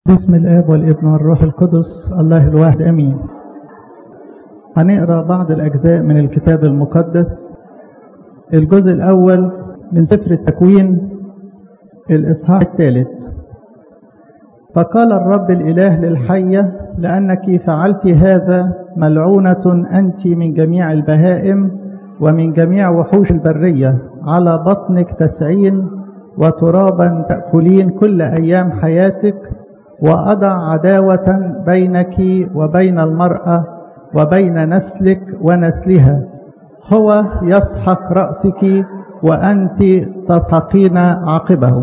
بسم الآب والابن والروح القدس الله الواحد أمين هنقرأ بعض الأجزاء من الكتاب المقدس الجزء الأول من سفر التكوين الإصحاح الثالث فقال الرب الإله للحية لأنك فعلت هذا ملعونة أنت من جميع البهائم ومن جميع وحوش البرية على بطنك تسعين وترابا تأكلين كل أيام حياتك وأضع عداوة بينك وبين المرأة وبين نسلك ونسلها هو يسحق رأسك وأنت تسحقين عقبه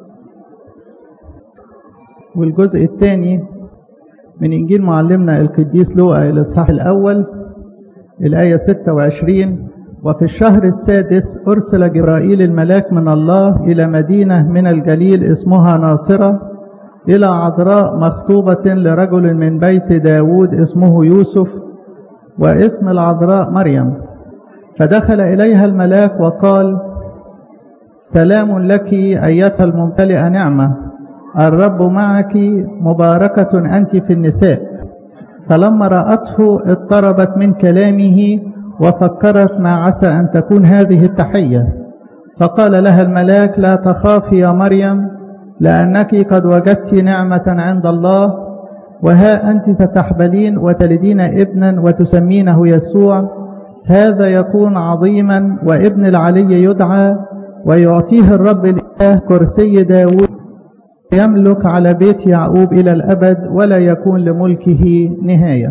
والجزء الثاني من إنجيل معلمنا القديس لوقا الإصحاح الأول الآية 26 وفي الشهر السادس أرسل جبرائيل الملاك من الله إلى مدينة من الجليل اسمها ناصرة إلى عذراء مخطوبة لرجل من بيت داود اسمه يوسف واسم العذراء مريم فدخل إليها الملاك وقال سلام لك أيتها الممتلئة نعمة الرب معك مباركة أنت في النساء فلما رأته اضطربت من كلامه وفكرت ما عسى أن تكون هذه التحية فقال لها الملاك لا تخافي يا مريم لأنك قد وجدت نعمة عند الله وها أنت ستحبلين وتلدين ابنا وتسمينه يسوع هذا يكون عظيما وابن العلي يدعى ويعطيه الرب الإله كرسي داود يملك على بيت يعقوب إلى الأبد ولا يكون لملكه نهاية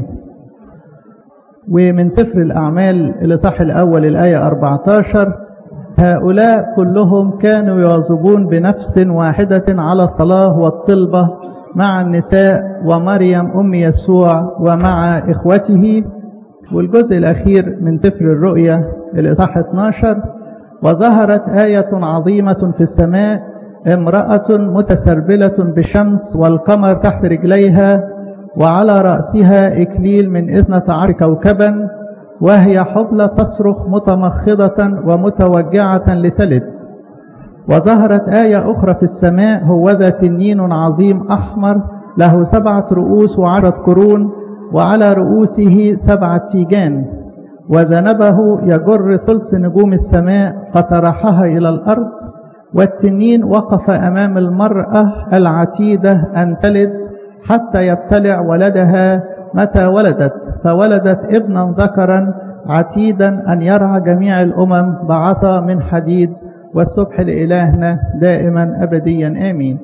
ومن سفر الأعمال الإصحاح الأول الآية 14 هؤلاء كلهم كانوا يواظبون بنفس واحدة على الصلاة والطلبة مع النساء ومريم أم يسوع ومع إخوته والجزء الأخير من سفر الرؤيا الإصحاح 12 وظهرت آية عظيمة في السماء امرأة متسربلة بالشمس والقمر تحت رجليها وعلى رأسها إكليل من إثنة عشر كوكبا وهي حبلى تصرخ متمخضة ومتوجعة لتلد وظهرت آية أخرى في السماء هو ذا تنين عظيم أحمر له سبعة رؤوس وعشرة قرون وعلى رؤوسه سبعة تيجان وذنبه يجر ثلث نجوم السماء فطرحها إلى الأرض والتنين وقف أمام المرأة العتيدة أن تلد حتى يبتلع ولدها متى ولدت فولدت ابنا ذكرا عتيدا أن يرعى جميع الأمم بعصا من حديد والسبح لإلهنا دائما أبديا آمين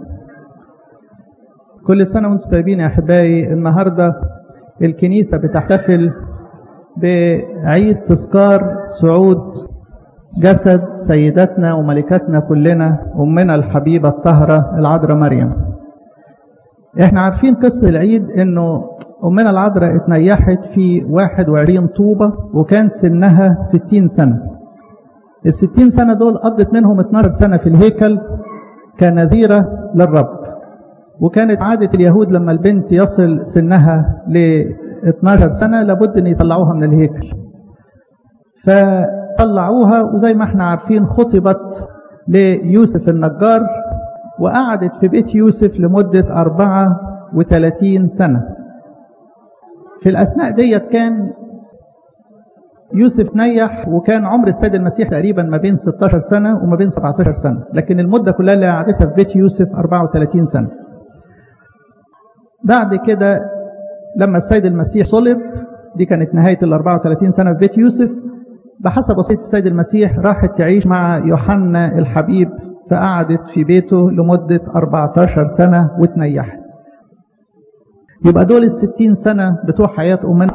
كل سنة وانتم طيبين يا أحبائي النهاردة الكنيسة بتحتفل بعيد تذكار صعود جسد سيدتنا وملكتنا كلنا أمنا الحبيبة الطاهرة العذراء مريم احنا عارفين قصة العيد انه أمنا العذراء اتنيحت في 21 طوبة وكان سنها 60 سنة ال 60 سنة دول قضت منهم 12 سنة في الهيكل كنذيرة للرب وكانت عادة اليهود لما البنت يصل سنها ل 12 سنة لابد أن يطلعوها من الهيكل فطلعوها وزي ما احنا عارفين خطبت ليوسف النجار وقعدت في بيت يوسف لمدة 34 سنة في الأثناء ديت كان يوسف نيح وكان عمر السيد المسيح تقريبا ما بين 16 سنة وما بين 17 سنة لكن المدة كلها اللي قعدتها في بيت يوسف 34 سنة بعد كده لما السيد المسيح صلب دي كانت نهاية ال 34 سنة في بيت يوسف بحسب وصية السيد المسيح راحت تعيش مع يوحنا الحبيب فقعدت في بيته لمدة 14 سنة وتنيحت يبقى دول الستين سنة بتوع حياة أمنا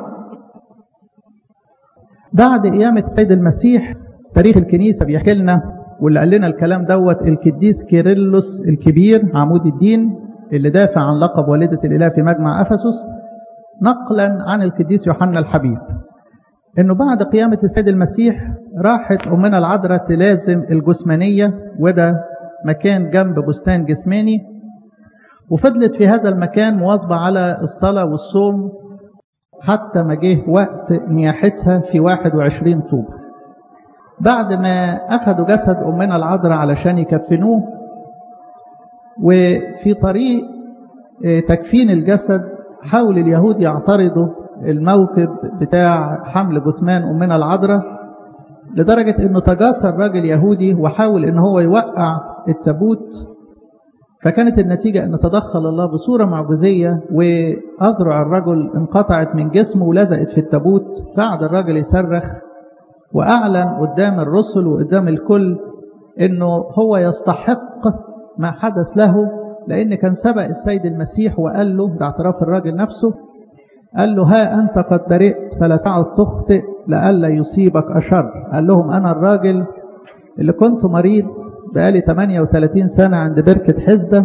بعد قيامة السيد المسيح تاريخ الكنيسة بيحكي لنا واللي قال لنا الكلام دوت القديس كيرلس الكبير عمود الدين اللي دافع عن لقب والدة الإله في مجمع أفسس نقلا عن القديس يوحنا الحبيب انه بعد قيامة السيد المسيح راحت أمنا العذراء تلازم الجسمانية وده مكان جنب بستان جسماني وفضلت في هذا المكان مواظبة على الصلاة والصوم حتى ما جه وقت نياحتها في 21 طوب بعد ما أخذوا جسد أمنا العذراء علشان يكفنوه وفي طريق تكفين الجسد حاول اليهود يعترضوا الموكب بتاع حمل جثمان أمنا العذراء لدرجة أنه تجاسر راجل يهودي وحاول أنه هو يوقع التابوت فكانت النتيجة أن تدخل الله بصورة معجزية وأذرع الرجل انقطعت من جسمه ولزقت في التابوت فقعد الراجل يصرخ وأعلن قدام الرسل وقدام الكل أنه هو يستحق ما حدث له لأن كان سبق السيد المسيح وقال له ده اعتراف الراجل نفسه قال له ها أنت قد برئت فلا تعد تخطئ لئلا يصيبك أشر قال لهم أنا الراجل اللي كنت مريض بقالي 38 سنة عند بركة حزدة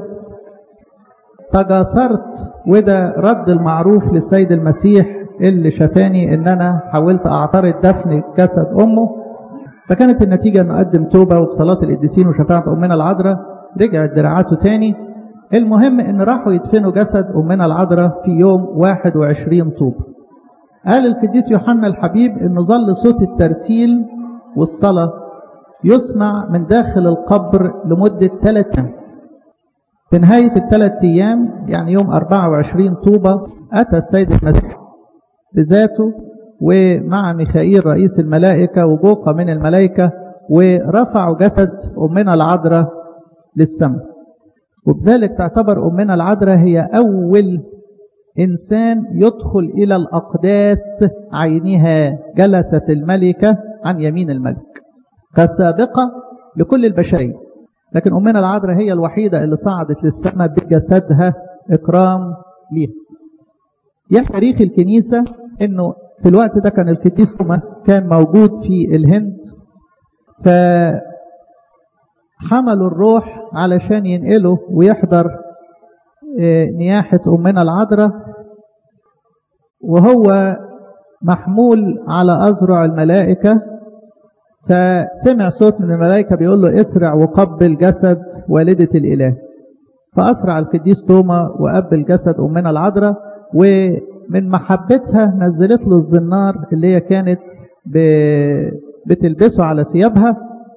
تجاسرت وده رد المعروف للسيد المسيح اللي شفاني ان انا حاولت اعترض دفن جسد امه فكانت النتيجة انه قدم توبة وبصلاة القديسين وشفاعة امنا العذراء رجعت دراعاته تاني المهم ان راحوا يدفنوا جسد امنا العذراء في يوم 21 طوب قال القديس يوحنا الحبيب انه ظل صوت الترتيل والصلاة يسمع من داخل القبر لمدة ثلاث أيام في نهاية الثلاث أيام يعني يوم 24 طوبة أتى السيد المسيح بذاته ومع ميخائيل رئيس الملائكة وجوقة من الملائكة ورفعوا جسد أمنا العذراء للسماء وبذلك تعتبر أمنا العذراء هي أول إنسان يدخل إلى الأقداس عينها جلست الملكة عن يمين الملك كسابقة لكل البشرية لكن أمنا العذراء هي الوحيدة اللي صعدت للسماء بجسدها إكرام ليها يحكي تاريخ الكنيسة إنه في الوقت ده كان القديس كان موجود في الهند فحملوا الروح علشان ينقله ويحضر نياحة أمنا العذراء وهو محمول على أذرع الملائكة فسمع صوت من الملائكة بيقول له اسرع وقبل جسد والدة الإله فأسرع القديس توما وقبل جسد أمنا العذراء ومن محبتها نزلت له الزنار اللي هي كانت بتلبسه على ثيابها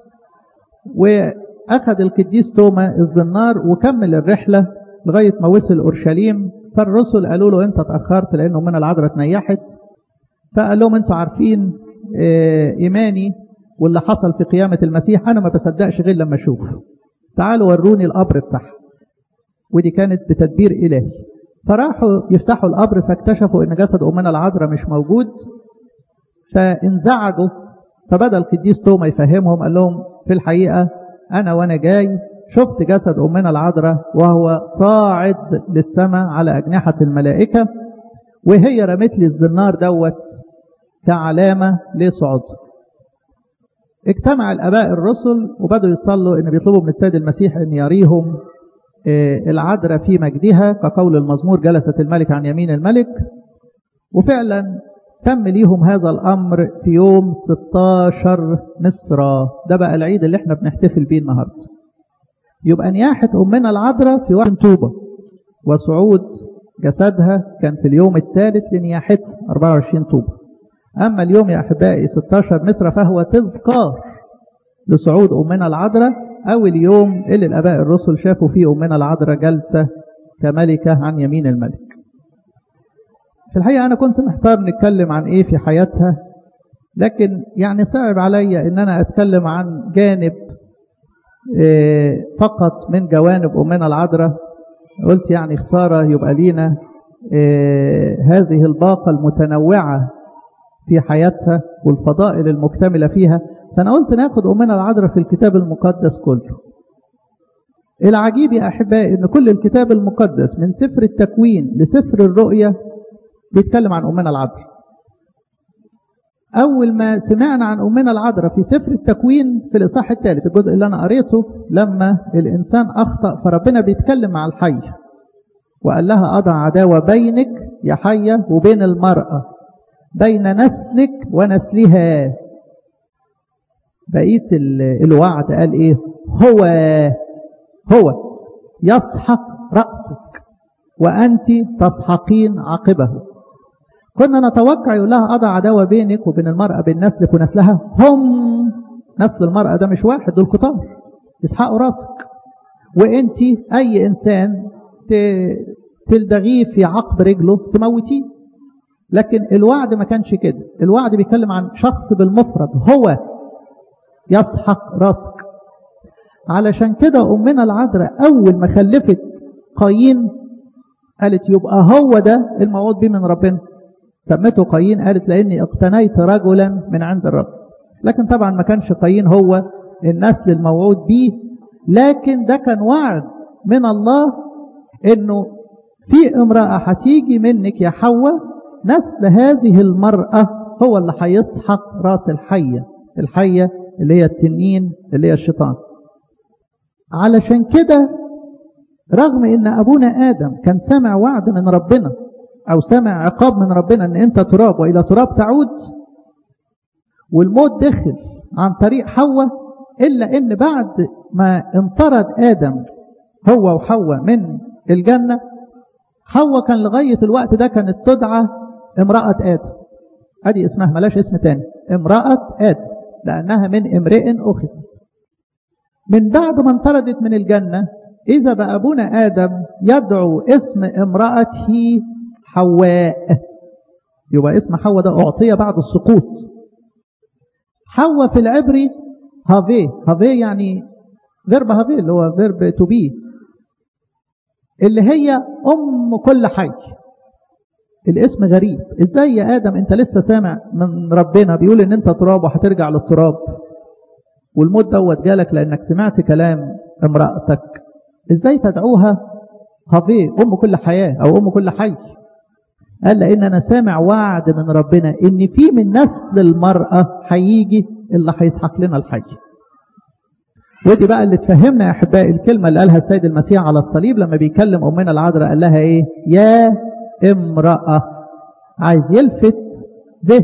وأخذ القديس توما الزنار وكمل الرحلة لغاية ما وصل أورشليم فالرسل قالوا له أنت اتأخرت لأن أمنا العذراء تنيحت فقال لهم أنتوا عارفين إيماني واللي حصل في قيامة المسيح أنا ما بصدقش غير لما أشوف تعالوا وروني القبر بتاعها ودي كانت بتدبير إلهي فراحوا يفتحوا القبر فاكتشفوا ان جسد امنا العذراء مش موجود فانزعجوا فبدا القديس توما يفهمهم قال لهم في الحقيقه انا وانا جاي شفت جسد امنا العذراء وهو صاعد للسماء على اجنحه الملائكه وهي رمت لي الزنار دوت كعلامه لصعودها اجتمع الاباء الرسل وبدوا يصلوا ان بيطلبوا من السيد المسيح ان يريهم العذراء في مجدها كقول المزمور جلست الملك عن يمين الملك وفعلا تم ليهم هذا الأمر في يوم 16 مصر ده بقى العيد اللي احنا بنحتفل بيه النهاردة يبقى نياحة أمنا العذراء في وقت توبة وصعود جسدها كان في اليوم الثالث لنياحتها 24 طوبة أما اليوم يا أحبائي 16 مصر فهو تذكار لصعود أمنا العذراء أو اليوم اللي الآباء الرسل شافوا فيه أمنا العذراء جالسة كملكة عن يمين الملك في الحقيقة أنا كنت محتار نتكلم عن إيه في حياتها لكن يعني صعب عليا إن أنا أتكلم عن جانب إيه فقط من جوانب أمنا العذراء قلت يعني خسارة يبقى لينا إيه هذه الباقة المتنوعة في حياتها والفضائل المكتملة فيها فأنا قلت ناخد أمنا العذراء في الكتاب المقدس كله العجيب يا أحبائي أن كل الكتاب المقدس من سفر التكوين لسفر الرؤية بيتكلم عن أمنا العذراء أول ما سمعنا عن أمنا العذراء في سفر التكوين في الإصحاح الثالث الجزء اللي أنا قريته لما الإنسان أخطأ فربنا بيتكلم مع الحي وقال لها أضع عداوة بينك يا حية وبين المرأة بين نسلك ونسلها بقية الوعد قال ايه هو هو يسحق رأسك وأنت تسحقين عقبه كنا نتوقع يقول لها أضع عداوة بينك وبين المرأة بين نسلك ونسلها هم نسل المرأة ده مش واحد دول كتار يسحقوا راسك وانت أي إنسان تلدغيه في عقب رجله تموتيه لكن الوعد ما كانش كده الوعد بيتكلم عن شخص بالمفرد هو يسحق راسك علشان كده أمنا العذراء أول ما خلفت قايين قالت يبقى هو ده الموعود به من ربنا سمته قايين قالت لأني اقتنيت رجلا من عند الرب لكن طبعا ما كانش قايين هو النسل الموعود به لكن ده كان وعد من الله انه في امرأة هتيجي منك يا حواء نسل هذه المرأة هو اللي هيسحق راس الحية الحية اللي هي التنين اللي هي الشيطان علشان كده رغم ان ابونا ادم كان سمع وعد من ربنا او سمع عقاب من ربنا ان انت تراب والى تراب تعود والموت دخل عن طريق حواء الا ان بعد ما انطرد ادم هو وحواء من الجنه حواء كان لغايه الوقت ده كانت تدعى امراه ادم ادي اسمها ملاش اسم تاني امراه ادم لانها من امرئ اخذت من بعد ما انطردت من الجنه إذا بأبونا آدم يدعو اسم امرأته حواء يبقى اسم حواء ده أعطي بعد السقوط حواء في العبري هافي هافي يعني فيرب هافي اللي هو فيرب تو بي اللي هي أم كل حي الاسم غريب ازاي يا آدم انت لسه سامع من ربنا بيقول ان انت تراب وهترجع للتراب والموت دوت جالك لانك سمعت كلام امرأتك ازاي تدعوها هافي ام كل حياة او ام كل حي قال لان انا سامع وعد من ربنا ان في من نسل المرأة هيجي اللي هيسحق لنا الحي ودي بقى اللي تفهمنا يا احبائي الكلمة اللي قالها السيد المسيح على الصليب لما بيكلم امنا العذراء قال لها ايه يا امرأة عايز يلفت ذهن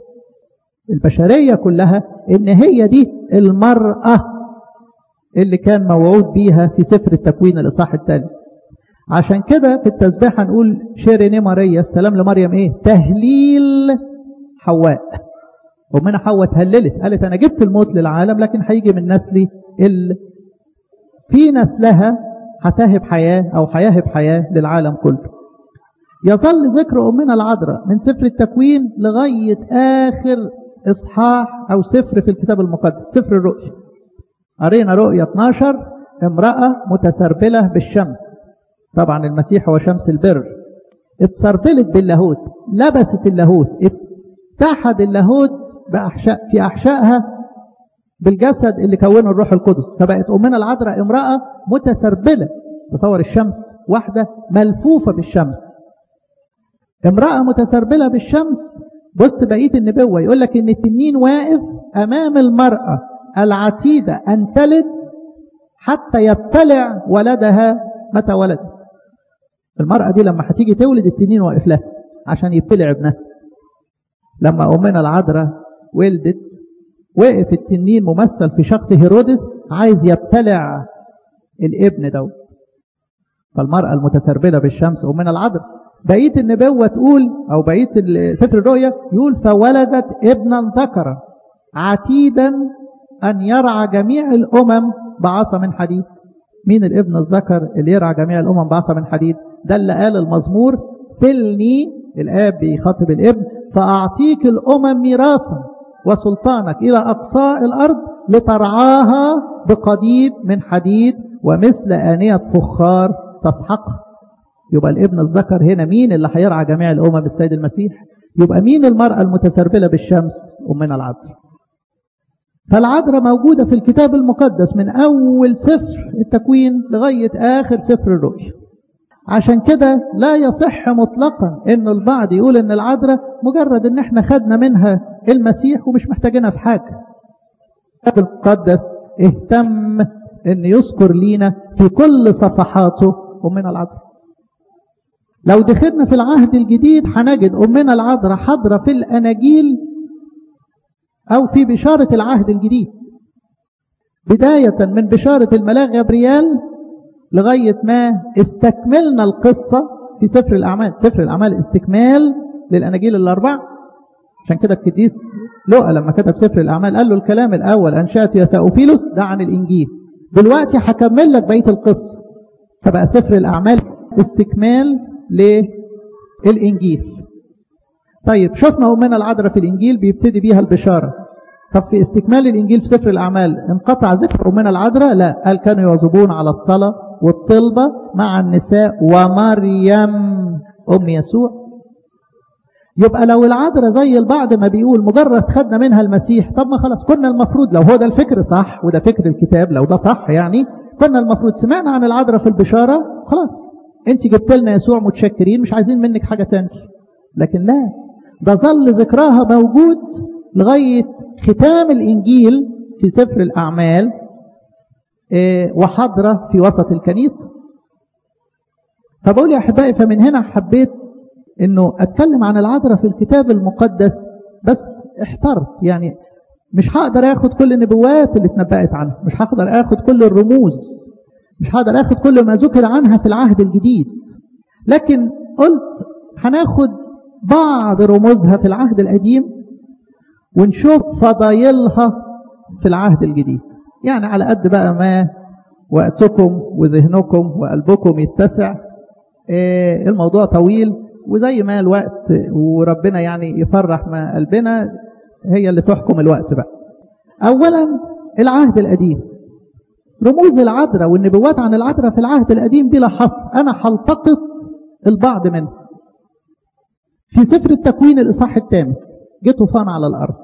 البشرية كلها ان هي دي المرأة اللي كان موعود بيها في سفر التكوين الإصحاح الثالث عشان كده في التسبيح هنقول شيريني ماريا السلام لمريم ايه تهليل حواء ومن حواء تهللت قالت انا جبت الموت للعالم لكن هيجي من نسلي اللي في نسلها هتهب حياة او هيهب حياة للعالم كله يظل ذكر امنا العذراء من سفر التكوين لغاية اخر اصحاح او سفر في الكتاب المقدس سفر الرؤيا قرينا رؤية 12 امرأة متسربلة بالشمس طبعا المسيح هو شمس البر اتسربلت باللاهوت لبست اللاهوت اتحد اللاهوت بأحشاء في أحشائها بالجسد اللي كونه الروح القدس فبقت أمنا العذراء امرأة متسربلة تصور الشمس واحدة ملفوفة بالشمس امرأة متسربلة بالشمس بص بقية النبوة يقول لك ان التنين واقف امام المرأة العتيدة أن تلد حتى يبتلع ولدها متى ولدت المرأة دي لما هتيجي تولد التنين واقف لها عشان يبتلع ابنها لما أمنا العذراء ولدت وقف التنين ممثل في شخص هيرودس عايز يبتلع الابن دوت فالمرأة المتسربلة بالشمس أمنا العذراء بقية النبوة تقول أو بقية سفر الرؤيا يقول فولدت ابنا ذكرا عتيدا أن يرعى جميع الأمم بعصا من حديد مين الابن الذكر اللي يرعى جميع الأمم بعصا من حديد ده اللي قال المزمور سلني الآب بيخاطب الابن فأعطيك الأمم ميراثا وسلطانك إلى أقصاء الأرض لترعاها بقضيب من حديد ومثل آنية فخار تسحقها يبقى الابن الذكر هنا مين اللي هيرعى جميع الأمم السيد المسيح يبقى مين المرأة المتسربلة بالشمس أمنا العذراء فالعذراء موجودة في الكتاب المقدس من أول سفر التكوين لغاية آخر سفر الرؤيا عشان كده لا يصح مطلقا ان البعض يقول ان العذراء مجرد ان احنا خدنا منها المسيح ومش محتاجينها في حاجة الكتاب المقدس اهتم ان يذكر لينا في كل صفحاته أمنا العذراء لو دخلنا في العهد الجديد هنجد أمنا العذراء حاضرة في الأناجيل أو في بشارة العهد الجديد بداية من بشارة الملاك غبريال لغاية ما استكملنا القصة في سفر الأعمال سفر الأعمال استكمال للأناجيل الأربع عشان كده القديس لقى لما كتب سفر الأعمال قال له الكلام الأول أنشأت يا ثاوفيلوس ده عن الإنجيل دلوقتي هكمل لك بقية القصة فبقى سفر الأعمال استكمال للإنجيل طيب شفنا أمنا العذراء في الإنجيل بيبتدي بيها البشارة طب في استكمال الإنجيل في سفر الأعمال انقطع ذكر أمنا العذراء لا قال كانوا يواظبون على الصلاة والطلبة مع النساء ومريم أم يسوع يبقى لو العذراء زي البعض ما بيقول مجرد خدنا منها المسيح طب ما خلاص كنا المفروض لو هو ده الفكر صح وده فكر الكتاب لو ده صح يعني كنا المفروض سمعنا عن العذراء في البشارة خلاص انت جبت لنا يسوع متشكرين مش عايزين منك حاجة تانية لكن لا ده ظل ذكراها موجود لغاية ختام الإنجيل في سفر الأعمال وحضرة في وسط الكنيسة فبقول يا أحبائي فمن هنا حبيت أنه أتكلم عن العذراء في الكتاب المقدس بس احترت يعني مش هقدر اخد كل النبوات اللي اتنبأت عنها مش هقدر اخد كل الرموز مش هقدر اخد كل ما ذكر عنها في العهد الجديد لكن قلت هناخد بعض رموزها في العهد القديم ونشوف فضايلها في العهد الجديد يعني على قد بقى ما وقتكم وذهنكم وقلبكم يتسع الموضوع طويل وزي ما الوقت وربنا يعني يفرح ما قلبنا هي اللي تحكم الوقت بقى أولا العهد القديم رموز العذراء والنبوات عن العذراء في العهد القديم بلا حصر أنا هلتقط البعض منه في سفر التكوين الإصحاح الثامن جه طوفان على الأرض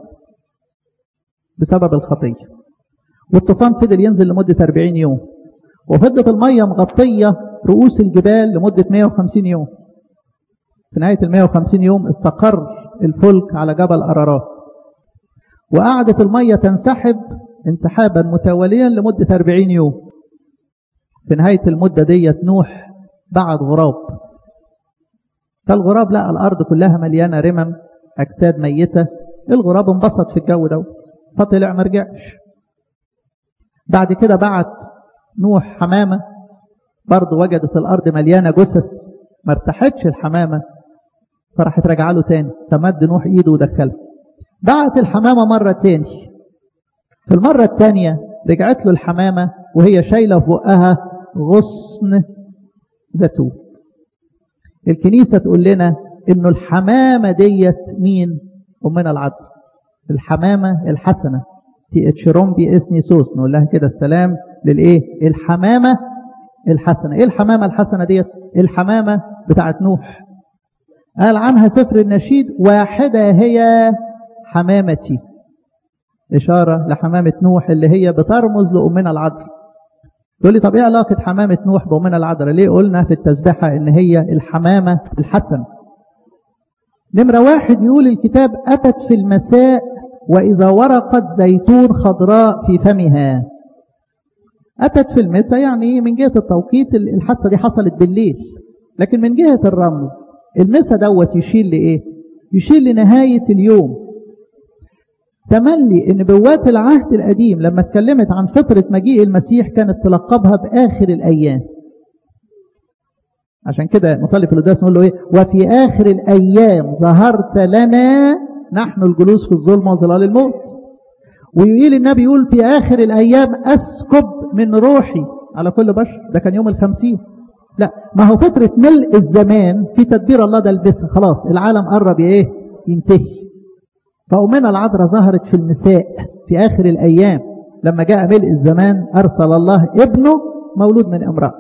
بسبب الخطية والطوفان فضل ينزل لمدة 40 يوم وفضلت المية مغطية رؤوس الجبال لمدة 150 يوم في نهاية ال 150 يوم استقر الفلك على جبل أرارات وقعدت المية تنسحب انسحابا متواليا لمدة 40 يوم في نهاية المدة ديت نوح بعد غراب فالغراب لقى الأرض كلها مليانة رمم أجساد ميتة الغراب انبسط في الجو ده فطلع ما رجعش بعد كده بعت نوح حمامة برضه وجدت الأرض مليانة جثث ما ارتاحتش الحمامة فراحت راجعه له تاني فمد نوح ايده ودخلها بعت الحمامة مرة تاني في المرة التانية رجعت له الحمامة وهي شايلة في بقها غصن زيتون الكنيسة تقول لنا انه الحمامة ديت مين امنا العذراء الحمامة الحسنة تي اتشروم بي اسني سوس نقول لها كده السلام للايه الحمامة الحسنة ايه الحمامة الحسنة ديت الحمامة بتاعت نوح قال عنها سفر النشيد واحدة هي حمامتي إشارة لحمامة نوح اللي هي بترمز لأمنا العذراء تقول لي طب ايه علاقة حمامة نوح بأمنا العذراء ليه قلنا في التسبحة ان هي الحمامة الحسن نمرة واحد يقول الكتاب أتت في المساء وإذا ورقت زيتون خضراء في فمها أتت في المساء يعني من جهة التوقيت الحادثة دي حصلت بالليل لكن من جهة الرمز المساء دوت يشير لإيه يشير لنهاية اليوم تملي ان نبوات العهد القديم لما اتكلمت عن فترة مجيء المسيح كانت تلقبها بآخر الأيام عشان كده نصلي في القداس نقول له ايه وفي آخر الأيام ظهرت لنا نحن الجلوس في الظلمة وظلال الموت ويقول النبي يقول في آخر الأيام أسكب من روحي على كل بشر ده كان يوم الخمسين لا ما هو فترة ملء الزمان في تدبير الله ده البسها خلاص العالم قرب ايه ينتهي فأمنا العذراء ظهرت في المساء في آخر الأيام لما جاء ملء الزمان أرسل الله ابنه مولود من امرأة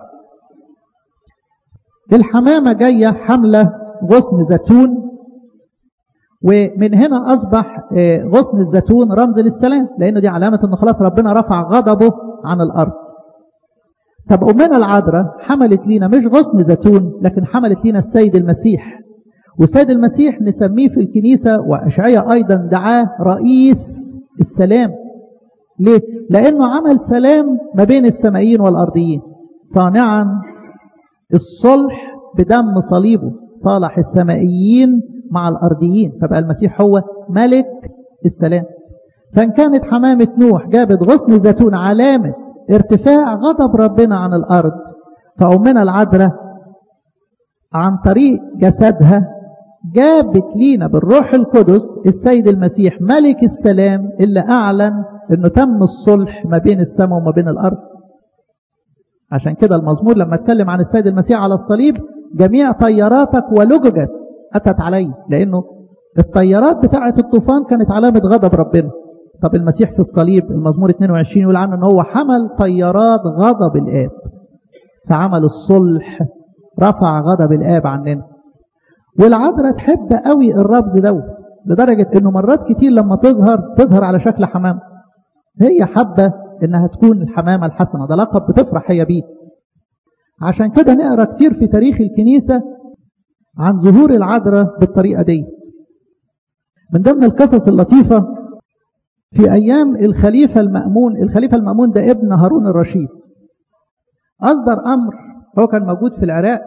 الحمامة جاية حملة غصن زيتون ومن هنا أصبح غصن الزيتون رمز للسلام لأنه دي علامة أنه خلاص ربنا رفع غضبه عن الأرض طب أمنا العذراء حملت لينا مش غصن زيتون لكن حملت لينا السيد المسيح والسيد المسيح نسميه في الكنيسة وأشعية أيضا دعاه رئيس السلام ليه؟ لأنه عمل سلام ما بين السمائيين والأرضيين صانعا الصلح بدم صليبه صالح السمائيين مع الأرضيين فبقى المسيح هو ملك السلام فإن كانت حمامة نوح جابت غصن زيتون علامة ارتفاع غضب ربنا عن الأرض فأمنا العذراء عن طريق جسدها جابت لينا بالروح القدس السيد المسيح ملك السلام اللي أعلن أنه تم الصلح ما بين السماء وما بين الأرض عشان كده المزمور لما اتكلم عن السيد المسيح على الصليب جميع طياراتك ولججت أتت علي لأنه الطيارات بتاعة الطوفان كانت علامة غضب ربنا طب المسيح في الصليب المزمور 22 يقول عنه ان هو حمل طيارات غضب الآب فعمل الصلح رفع غضب الآب عننا والعذراء تحب قوي الرمز دوت لدرجة انه مرات كتير لما تظهر تظهر على شكل حمام هي حابة انها تكون الحمامة الحسنة ده لقب بتفرح هي بيه عشان كده نقرا كتير في تاريخ الكنيسة عن ظهور العذراء بالطريقة دي من ضمن القصص اللطيفة في أيام الخليفة المأمون الخليفة المأمون ده ابن هارون الرشيد أصدر أمر هو كان موجود في العراق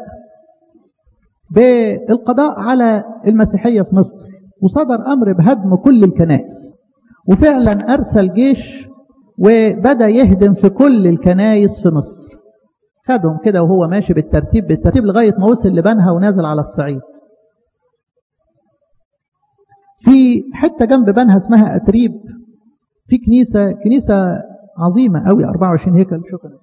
بالقضاء على المسيحية في مصر وصدر أمر بهدم كل الكنائس وفعلا أرسل جيش وبدأ يهدم في كل الكنائس في مصر خدهم كده وهو ماشي بالترتيب بالترتيب لغاية ما وصل لبنها ونازل على الصعيد في حتة جنب بنها اسمها أتريب في كنيسة كنيسة عظيمة قوي 24 هيكل شكرا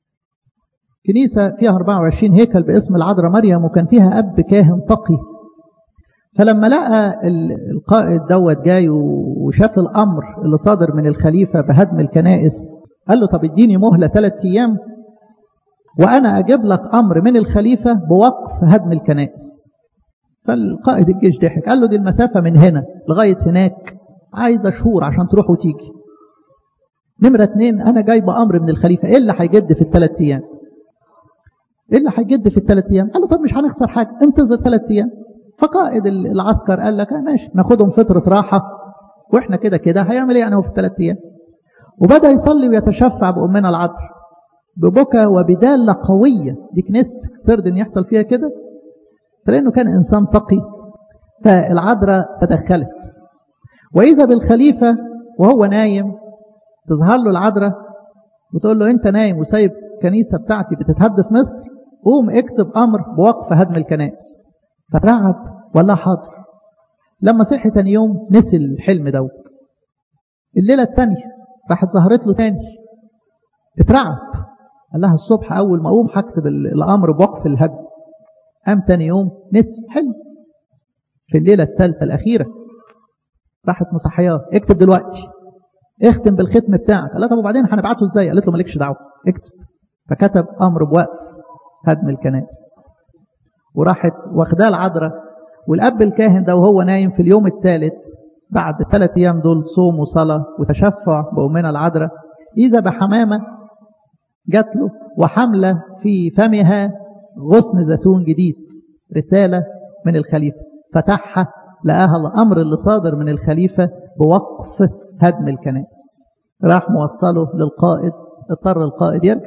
كنيسة فيها 24 هيكل باسم العذراء مريم وكان فيها أب كاهن تقي فلما لقى القائد دوت جاي وشاف الأمر اللي صادر من الخليفة بهدم الكنائس قال له طب اديني مهلة ثلاث أيام وأنا أجيب لك أمر من الخليفة بوقف هدم الكنائس فالقائد الجيش ضحك قال له دي المسافة من هنا لغاية هناك عايزة شهور عشان تروح وتيجي نمرة اتنين أنا جايب أمر من الخليفة إيه اللي هيجد في الثلاث أيام إيه اللي هيجد في الثلاث أيام قال له طب مش هنخسر حاجة انتظر ثلاث أيام فقائد العسكر قال لك آه ماشي ناخدهم فترة راحة وإحنا كده كده هيعمل إيه يعني هو في الثلاث أيام وبدأ يصلي ويتشفع بأمنا العذراء ببكى وبدالة قوية دي كنيست ترضي ان يحصل فيها كده فلأنه كان إنسان تقي فالعذراء تدخلت وإذا بالخليفة وهو نايم تظهر له العذراء وتقول له أنت نايم وسايب كنيسة بتاعتي بتتهد في مصر قوم اكتب أمر بوقف هدم الكنائس فرعب ولا حاضر لما صحي تاني يوم نسي الحلم دوت الليلة التانية راحت ظهرت له تاني اترعب قال لها الصبح أول ما أقوم هكتب الأمر بوقف الهدم قام تاني يوم نسي حلم في الليلة الثالثة الأخيرة راحت مصحياه اكتب دلوقتي اختم بالختم بتاعك قال لها طب وبعدين هنبعته ازاي قالت له مالكش دعوه اكتب فكتب امر بوقف هدم الكنائس وراحت واخداه العذراء والاب الكاهن ده وهو نايم في اليوم الثالث بعد ثلاث ايام دول صوم وصلاه وتشفع بامنا العذراء اذا بحمامه جات له وحمله في فمها غصن زيتون جديد رساله من الخليفه فتحها لقاها الأمر اللي صادر من الخليفة بوقف هدم الكنائس راح موصله للقائد اضطر القائد يرجع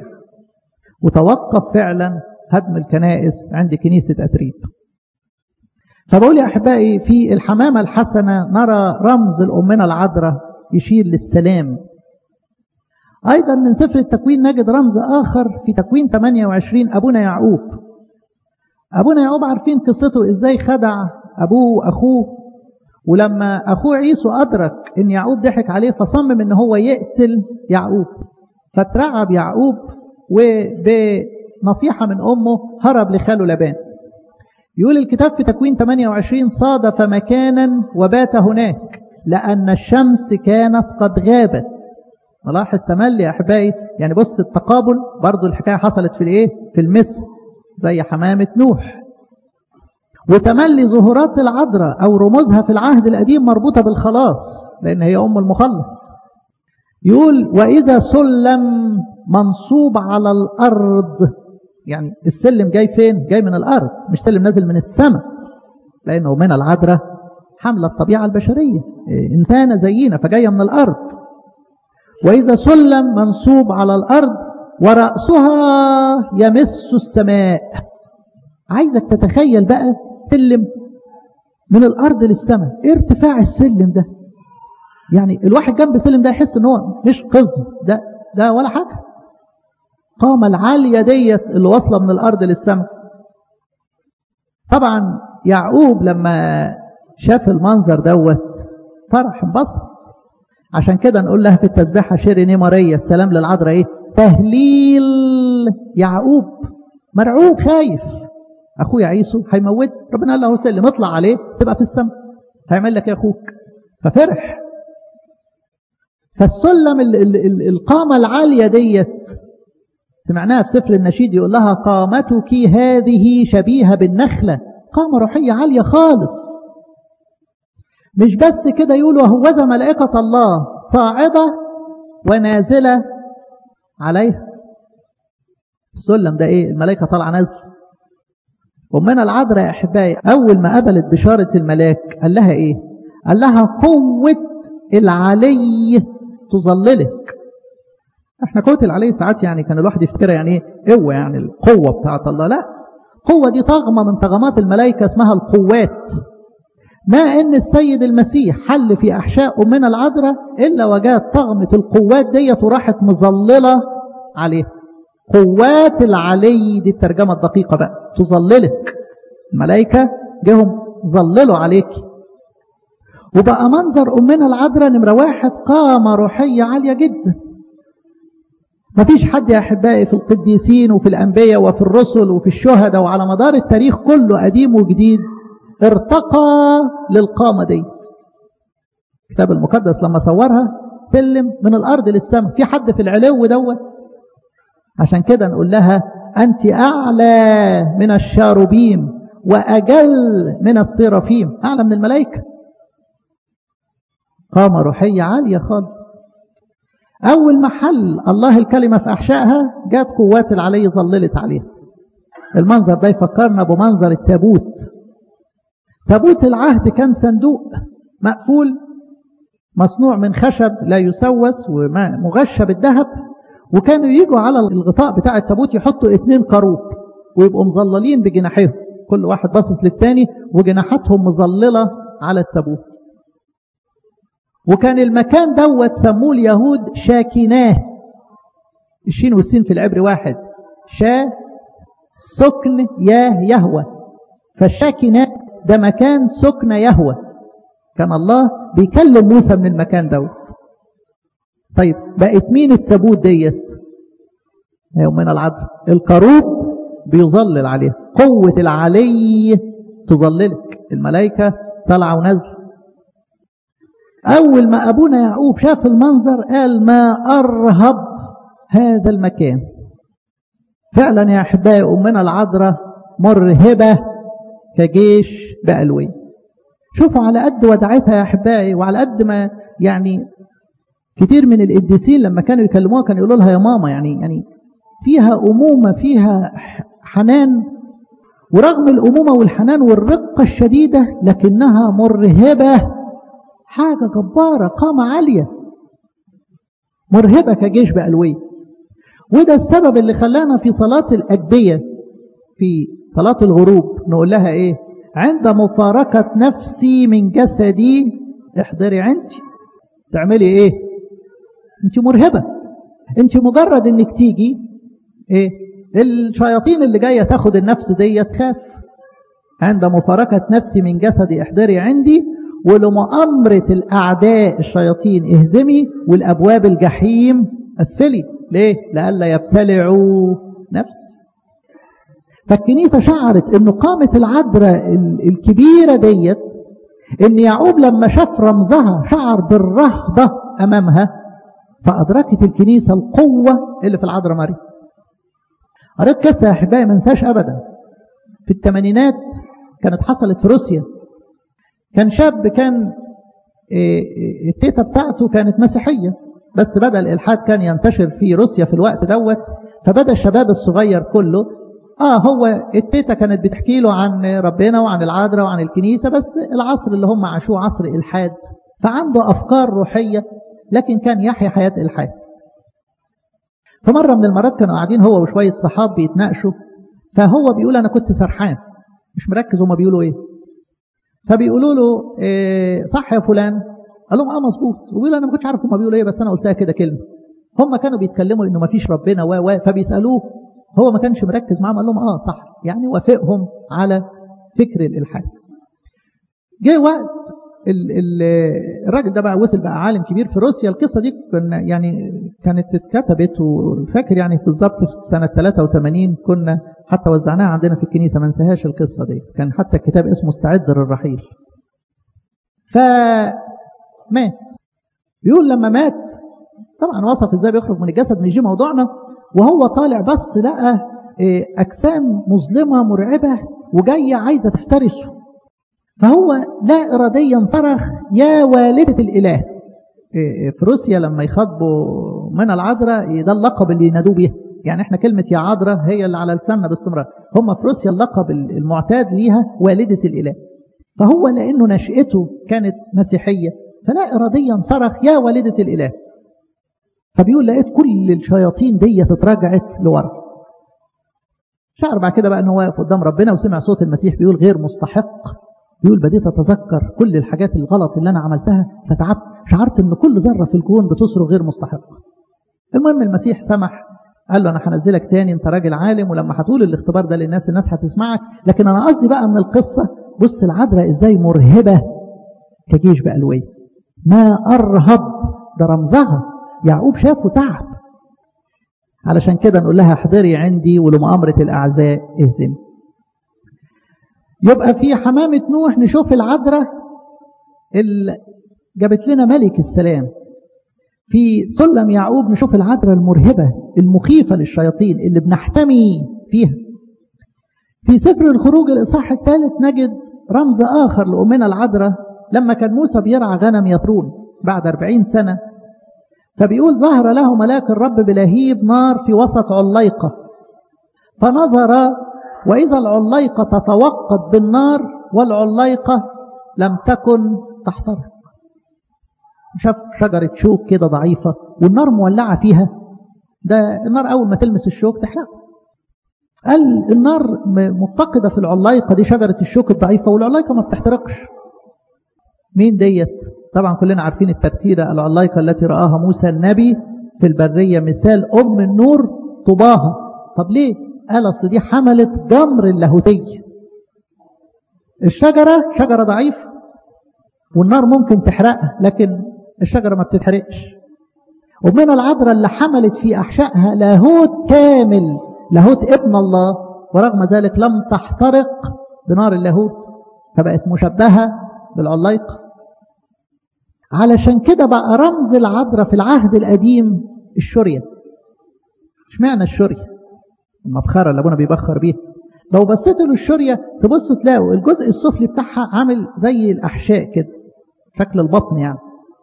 وتوقف فعلا هدم الكنائس عند كنيسة أتريب فبقول يا أحبائي في الحمامة الحسنة نرى رمز الأمنا العذراء يشير للسلام أيضا من سفر التكوين نجد رمز آخر في تكوين 28 أبونا يعقوب أبونا يعقوب عارفين قصته إزاي خدع أبوه وأخوه ولما أخوه عيسو أدرك إن يعقوب ضحك عليه فصمم إن هو يقتل يعقوب فترعب يعقوب وبنصيحة من أمه هرب لخاله لبان يقول الكتاب في تكوين 28 صادف مكانا وبات هناك لأن الشمس كانت قد غابت ملاحظ تملي يا أحبائي يعني بص التقابل برضو الحكاية حصلت في الإيه في المصر زي حمامة نوح وتملي ظهورات العذراء أو رموزها في العهد القديم مربوطة بالخلاص لأن هي أم المخلص يقول وإذا سلم منصوب على الأرض يعني السلم جاي فين جاي من الأرض مش سلم نازل من السماء لأنه من العذراء حمل الطبيعة البشرية إنسانة زينا فجاية من الأرض وإذا سلم منصوب على الأرض ورأسها يمس السماء عايزك تتخيل بقى سلم من الأرض للسماء ايه ارتفاع السلم ده يعني الواحد جنب السلم ده يحس ان هو مش قزم ده ده ولا حاجة قامة العالية ديت اللي واصلة من الأرض للسماء طبعا يعقوب لما شاف المنظر دوت فرح انبسط عشان كده نقول لها في التسبيحة شيريني ماريا السلام للعذراء ايه تهليل يعقوب مرعوب خايف اخويا عيسو هيموت ربنا قال له هو سلم اطلع عليه تبقى في السماء هيعمل لك يا اخوك ففرح فالسلم ال ال ال القامة العالية ديت سمعناها في سفر النشيد يقول لها قامتك هذه شبيهة بالنخلة قامة روحية عالية خالص مش بس كده يقولوا وهوذا ملائكة الله صاعدة ونازلة عليها السلم ده ايه الملائكة طالعة نازلة أمنا العذراء يا أحبائي أول ما قبلت بشارة الملاك قال لها إيه قال لها قوة العلي تظللك احنا قوة العلي ساعات يعني كان الواحد يفتكرها يعني ايه قوة يعني القوة بتاعت الله لا قوة دي طغمة من طغمات الملائكة اسمها القوات ما ان السيد المسيح حل في احشاء امنا العذراء الا وجاءت طغمة القوات ديت وراحت مظللة عليه قوات العلي دي الترجمة الدقيقة بقى تظللك الملائكة جهم ظللوا عليك وبقى منظر أمنا العذراء نمرة واحد قامة روحية عالية جدا مفيش حد يا أحبائي في القديسين وفي الأنبياء وفي الرسل وفي الشهداء وعلى مدار التاريخ كله قديم وجديد ارتقى للقامة دي الكتاب المقدس لما صورها سلم من الأرض للسماء في حد في العلو دوت عشان كده نقول لها أنت أعلى من الشاروبيم وأجل من السرافيم أعلى من الملائكة قامة روحية عالية خالص أول ما حل الله الكلمة في أحشائها جات قوات العلي ظللت عليها المنظر ده يفكرنا بمنظر التابوت تابوت العهد كان صندوق مقفول مصنوع من خشب لا يسوس ومغشى بالذهب وكانوا يجوا على الغطاء بتاع التابوت يحطوا اتنين كروب ويبقوا مظللين بجناحيهم كل واحد باصص للتاني وجناحاتهم مظللة على التابوت وكان المكان دوت سموه اليهود شاكناه الشين والسين في العبر واحد شا سكن يا يهوى فالشاكناه ده مكان سكن يهوى كان الله بيكلم موسى من المكان دوت طيب بقت مين التابوت ديت يومنا العدل الكروب بيظلل عليها قوة العلي تظللك الملائكة طالعة ونازله أول ما أبونا يعقوب شاف المنظر قال ما أرهب هذا المكان فعلا يا أحبائي أمنا العذراء مرهبة كجيش بألوي شوفوا على قد ودعتها يا أحبائي وعلى قد ما يعني كتير من القديسين لما كانوا يكلموها كانوا يقولوا لها يا ماما يعني يعني فيها أمومة فيها حنان ورغم الأمومة والحنان والرقة الشديدة لكنها مرهبة حاجة جبارة قامة عالية مرهبة كجيش بألوية وده السبب اللي خلانا في صلاة الأجبية في صلاة الغروب نقول لها إيه عند مفارقة نفسي من جسدي احضري عندي تعملي إيه انت مرهبة انت مجرد انك تيجي ايه الشياطين اللي جاية تاخد النفس دي تخاف عند مفارقة نفسي من جسدي احضري عندي ولمؤامرة الأعداء الشياطين اهزمي والأبواب الجحيم قفلي ليه؟ لئلا يبتلعوا نفسي فالكنيسة شعرت أن قامة العذراء الكبيرة ديت أن يعقوب لما شاف رمزها شعر بالرهبة أمامها فأدركت الكنيسة القوة اللي في العذراء مريم قريت قصة يا أحبائي ما انساش أبدا في الثمانينات كانت حصلت في روسيا كان شاب كان التيتا بتاعته كانت مسيحية بس بدأ الإلحاد كان ينتشر في روسيا في الوقت دوت فبدأ الشباب الصغير كله آه هو التيتا كانت بتحكي له عن ربنا وعن العذراء وعن الكنيسة بس العصر اللي هم عاشوه عصر إلحاد فعنده أفكار روحية لكن كان يحيا حياة إلحاد فمرة من المرات كانوا قاعدين هو وشوية صحاب بيتناقشوا فهو بيقول أنا كنت سرحان مش مركز هما بيقولوا إيه فبيقولوا له إيه صح يا فلان قال لهم اه مظبوط وبيقول انا ما كنتش عارف هما بيقولوا ايه بس انا قلتها كده كلمه هم كانوا بيتكلموا انه ما فيش ربنا و و فبيسالوه هو ما كانش مركز معاهم قال لهم اه صح يعني وافقهم على فكر الالحاد جه وقت الراجل ده بقى وصل بقى عالم كبير في روسيا القصة دي كنا يعني كانت اتكتبت وفاكر يعني بالظبط في سنة 83 كنا حتى وزعناها عندنا في الكنيسة ما ننساهاش القصة دي كان حتى كتاب اسمه استعد للرحيل فمات بيقول لما مات طبعا وصف ازاي بيخرج من الجسد مش دي موضوعنا وهو طالع بس لقى اجسام مظلمه مرعبه وجايه عايزه تفترسه فهو لا اراديا صرخ يا والده الاله في روسيا لما يخاطبوا من العذراء ده اللقب اللي ينادوه بيه يعني احنا كلمة يا عذراء هي اللي على لساننا باستمرار هم في روسيا اللقب المعتاد ليها والدة الإله فهو لأنه نشأته كانت مسيحية فلا إراديا صرخ يا والدة الإله فبيقول لقيت كل الشياطين دي اتراجعت لورا شعر بعد كده بقى انه واقف قدام ربنا وسمع صوت المسيح بيقول غير مستحق بيقول بديت اتذكر كل الحاجات الغلط اللي انا عملتها فتعبت شعرت ان كل ذره في الكون بتصرخ غير مستحق المهم المسيح سمح قال له انا هنزلك تاني انت راجل عالم ولما هتقول الاختبار ده للناس الناس هتسمعك لكن انا قصدي بقى من القصه بص العذراء ازاي مرهبه كجيش بألوية ما ارهب ده رمزها يعقوب شافه تعب علشان كده نقول لها احضري عندي ولمؤامرة الأعزاء اهزمي يبقى في حمامة نوح نشوف العذراء اللي جابت لنا ملك السلام في سلم يعقوب نشوف العذراء المرهبة المخيفة للشياطين اللي بنحتمي فيها في سفر الخروج الإصحاح الثالث نجد رمز آخر لأمنا العذراء لما كان موسى بيرعى غنم يطرون بعد أربعين سنة فبيقول ظهر له ملاك الرب بلهيب نار في وسط عليقة فنظر وإذا العليقة تتوقد بالنار والعليقة لم تكن تحترق شاف شجرة شوك كده ضعيفة والنار مولعة فيها ده النار أول ما تلمس الشوك تحرقه قال النار متقدة في العلايقة دي شجرة الشوك الضعيفة والعلايقة ما بتحترقش مين ديت طبعا كلنا عارفين الترتيرة العلايقة التي رآها موسى النبي في البرية مثال أم النور طباها طب ليه قال أصل دي حملت جمر اللاهوتي الشجرة شجرة ضعيفة والنار ممكن تحرقها لكن الشجرة ما بتتحرقش ومن العذراء اللي حملت في أحشائها لاهوت كامل لاهوت ابن الله ورغم ذلك لم تحترق بنار اللاهوت فبقت مشبهة بالعلايقة علشان كده بقى رمز العذراء في العهد القديم الشرية اشمعنى الشرية المبخرة اللي ابونا بيبخر بيها لو بصيت له الشرية تبص تلاقوا الجزء السفلي بتاعها عامل زي الأحشاء كده شكل البطن يعني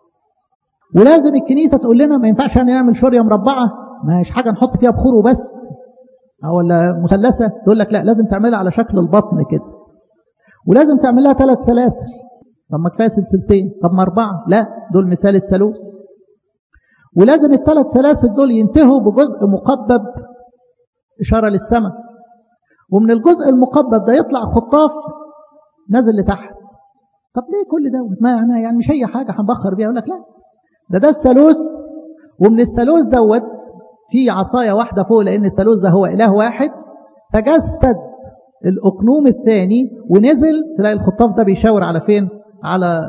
ولازم الكنيسة تقول لنا ما ينفعش يعني نعمل شرية مربعة مش حاجة نحط فيها بخور وبس أو ولا مثلثة تقول لك لا لازم تعملها على شكل البطن كده ولازم تعمل لها ثلاث سلاسل طب ما كفايه سلسلتين طب ما أربعة لا دول مثال الثالوث ولازم الثلاث سلاسل دول ينتهوا بجزء مقبب إشارة للسماء ومن الجزء المقبب ده يطلع خطاف نازل لتحت طب ليه كل ده ما أنا يعني مش هي حاجة هنبخر بيها يقول لك لا ده ده الثالوث ومن الثالوث دوت في عصاية واحدة فوق لأن الثالوث ده هو إله واحد تجسد الأقنوم الثاني ونزل تلاقي الخطاف ده بيشاور على فين على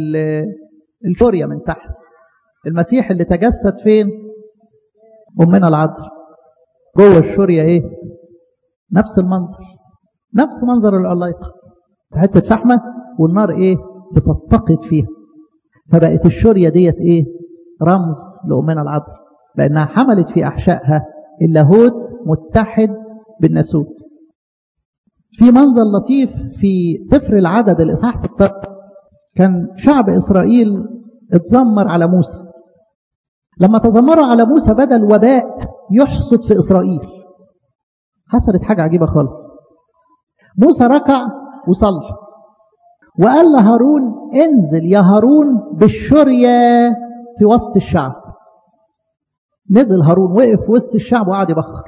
الشورية من تحت المسيح اللي تجسد فين أمنا العذراء جوه الشورية ايه نفس المنظر نفس منظر العلايقة حتة فحمة والنار ايه بتتقد فيها فبقت الشورية ديت ايه رمز لأمنا العذراء لأنها حملت في أحشائها اللاهوت متحد بالناسوت في منظر لطيف في سفر العدد الإصحاح 16 كان شعب إسرائيل اتذمر على موسى لما تذمروا على موسى بدأ الوباء يحصد في إسرائيل حصلت حاجة عجيبة خالص موسى ركع وصلى وقال لهارون انزل يا هارون بالشرية في وسط الشعب نزل هارون وقف وسط الشعب وقعد يبخر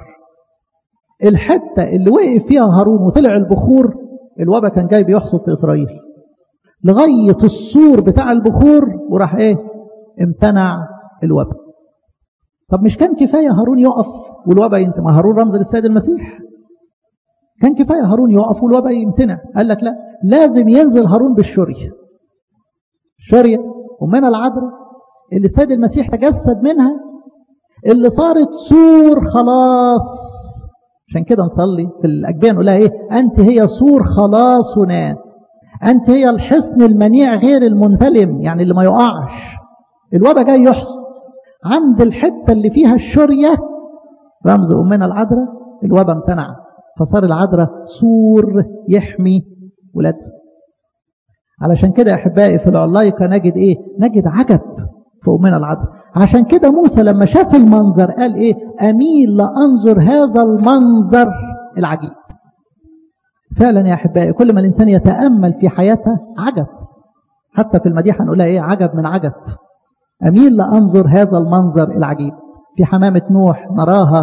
الحتة اللي وقف فيها هارون وطلع البخور الوباء كان جاي بيحصد في إسرائيل لغاية السور بتاع البخور وراح ايه امتنع الوباء طب مش كان كفاية هارون يقف والوباء ينتمع ما هارون رمز للسيد المسيح كان كفاية هارون يقف والوباء يمتنع قال لك لا لازم ينزل هارون بالشري شرية أمنا العذراء اللي السيد المسيح تجسد منها اللي صارت سور خلاص عشان كده نصلي في الأجبية نقول لها إيه أنت هي سور خلاصنا أنت هي الحصن المنيع غير المنتلم يعني اللي ما يقعش الوبا جاي يحصد عند الحتة اللي فيها الشرية رمز أمنا العذراء الوبا امتنع فصار العذراء سور يحمي ولادها علشان كده يا أحبائي في العلايقة نجد إيه نجد عجب في أمنا العذراء عشان كده موسى لما شاف المنظر قال إيه أميل لأنظر هذا المنظر العجيب فعلا يا أحبائي كل ما الإنسان يتأمل في حياته عجب حتى في المديحة نقولها إيه عجب من عجب أميل لأنظر هذا المنظر العجيب في حمامة نوح نراها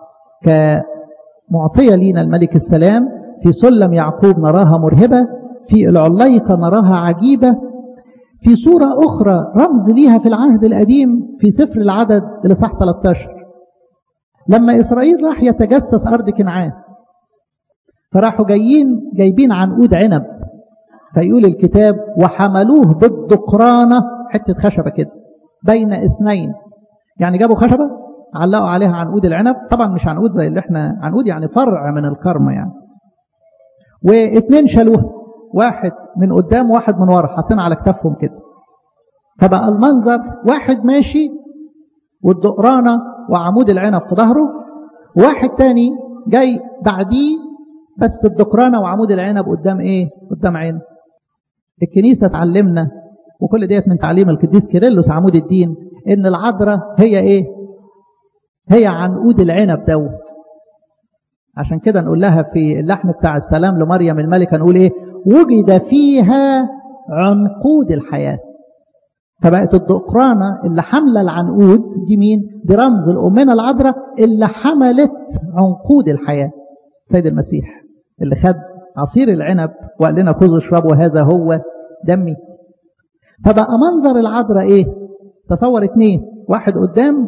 كمعطية لينا الملك السلام في سلم يعقوب نراها مرهبة في العليقة نراها عجيبة في صورة أخرى رمز ليها في العهد القديم في سفر العدد الإصحاح 13 لما إسرائيل راح يتجسس أرض كنعان فراحوا جايين جايبين عنقود عنب فيقول الكتاب وحملوه بالدقرانة حتة خشبة كده بين اثنين يعني جابوا خشبة علقوا عليها عنقود العنب طبعا مش عنقود زي اللي احنا عنقود يعني فرع من الكرمة يعني واثنين شالوها واحد من قدام وواحد من ورا حاطين على كتافهم كده فبقى المنظر واحد ماشي والدقرانة وعمود العنب في ظهره وواحد تاني جاي بعديه بس الدقرانة وعمود العنب قدام ايه قدام عينه الكنيسة تعلمنا وكل ديت من تعليم القديس كيرلس عمود الدين ان العذراء هي ايه هي عنقود العنب دوت عشان كده نقول لها في اللحن بتاع السلام لمريم الملكة نقول ايه وجد فيها عنقود الحياة فبقت الدقرانة اللي حملة العنقود دي مين دي رمز الأمنا العذراء اللي حملت عنقود الحياة سيد المسيح اللي خد عصير العنب وقال لنا خذوا اشربوا هذا هو دمي فبقى منظر العذراء ايه تصور اتنين واحد قدام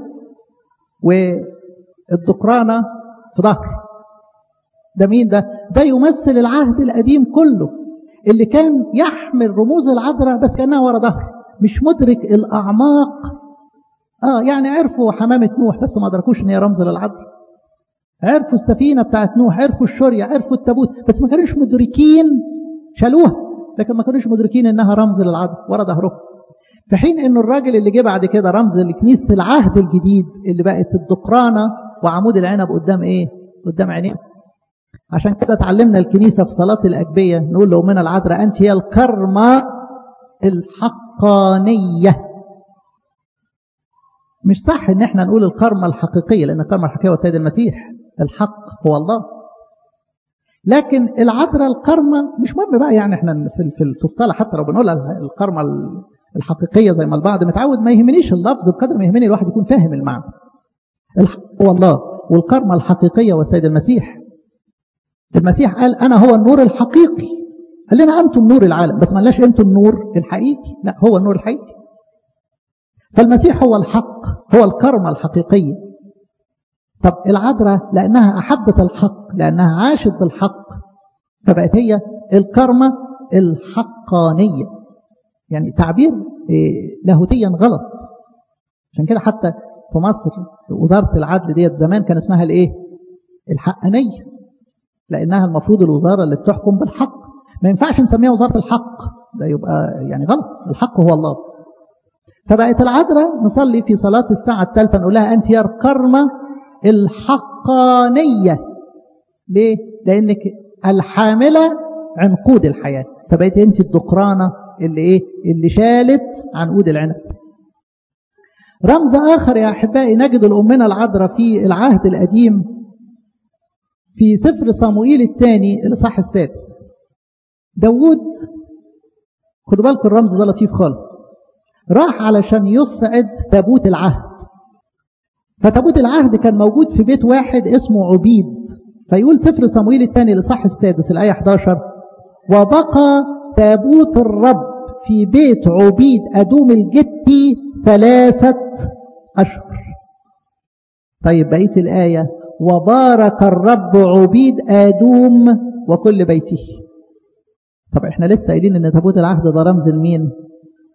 والدقرانة في ظهر ده مين ده ده يمثل العهد القديم كله اللي كان يحمل رموز العذراء بس كانها ورا ظهر مش مدرك الاعماق اه يعني عرفوا حمامة نوح بس ما ادركوش ان هي رمز للعذراء عرفوا السفينة بتاعت نوح عرفوا الشرية عرفوا التابوت بس ما كانوش مدركين شالوها لكن ما كانوش مدركين انها رمز للعذراء ورا ظهرهم في حين انه الراجل اللي جه بعد كده رمز لكنيسة العهد الجديد اللي بقت الدقرانة وعمود العنب قدام ايه قدام عينيه عشان كده اتعلمنا الكنيسة في صلاة الأجبية نقول له من العذراء أنت هي الكرمة الحقانية مش صح ان احنا نقول الكرمة الحقيقية لأن الكرمة الحقيقية هو السيد المسيح الحق هو الله لكن العذراء الكرمة مش مهم بقى يعني احنا في في الصلاة حتى لو بنقول الكرمة الحقيقية زي ما البعض متعود ما يهمنيش اللفظ بقدر ما يهمني الواحد يكون فاهم المعنى الحق هو الله والكرمة الحقيقية هو السيد المسيح المسيح قال أنا هو النور الحقيقي قال لنا أنتم نور العالم بس ما قالناش أنتم النور الحقيقي لا هو النور الحقيقي فالمسيح هو الحق هو الكرمة الحقيقية طب العذراء لأنها أحبت الحق لأنها عاشت بالحق فبقت هي الكرمة الحقانية يعني تعبير لاهوتيا غلط عشان كده حتى في مصر وزارة العدل ديت زمان كان اسمها الايه الحقانية لأنها المفروض الوزارة اللي بتحكم بالحق ما ينفعش نسميها وزارة الحق ده يبقى يعني غلط الحق هو الله فبقت العذراء نصلي في صلاة الساعة الثالثة نقول لها أنت يا الكرمة الحقانية ليه؟ لأنك الحاملة عنقود الحياة فبقيت أنت الدقرانة اللي إيه؟ اللي شالت عنقود العنب رمز آخر يا أحبائي نجد الأمنا العذراء في العهد القديم في سفر صموئيل الثاني الإصحاح السادس داوود خدوا بالكم الرمز ده لطيف خالص راح علشان يصعد تابوت العهد فتابوت العهد كان موجود في بيت واحد اسمه عبيد فيقول سفر صموئيل الثاني الإصحاح السادس الآية 11 وبقى تابوت الرب في بيت عبيد أدوم الجتي ثلاثة أشهر طيب بقية الآية وبارك الرب عبيد آدوم وكل بيته طب احنا لسه قايلين ان تابوت العهد ده رمز لمين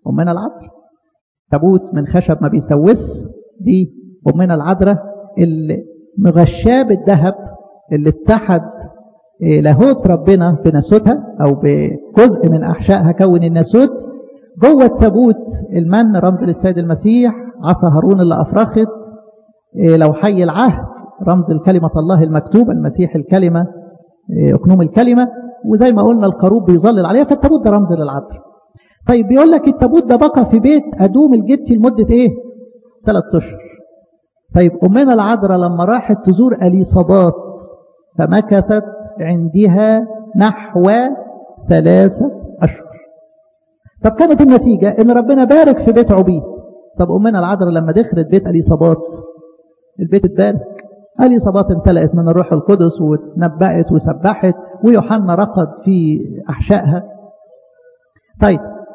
أمنا العذراء تابوت من خشب ما بيسوس دي أمنا العذراء اللي مغشاه بالذهب اللي اتحد لاهوت ربنا بناسوتها أو بجزء من أحشائها كون الناسوت جوه التابوت المن رمز للسيد المسيح عصا هارون اللي أفرخت لو حي العهد رمز الكلمة الله المكتوبة المسيح الكلمة أكنوم الكلمة وزي ما قلنا الكروب بيظلل عليها فالتابوت ده رمز للعذراء طيب بيقول لك التابوت ده بقى في بيت أدوم الجتي لمدة إيه؟ ثلاث أشهر طيب أمنا العذراء لما راحت تزور أليصابات فمكثت عندها نحو ثلاثة أشهر طب كانت النتيجة إن ربنا بارك في بيت عبيد طب أمنا العذراء لما دخلت بيت أليصابات البيت اتبارك أليصابات امتلأت من الروح القدس وتنبأت وسبحت ويوحنا رقد في أحشائها طيب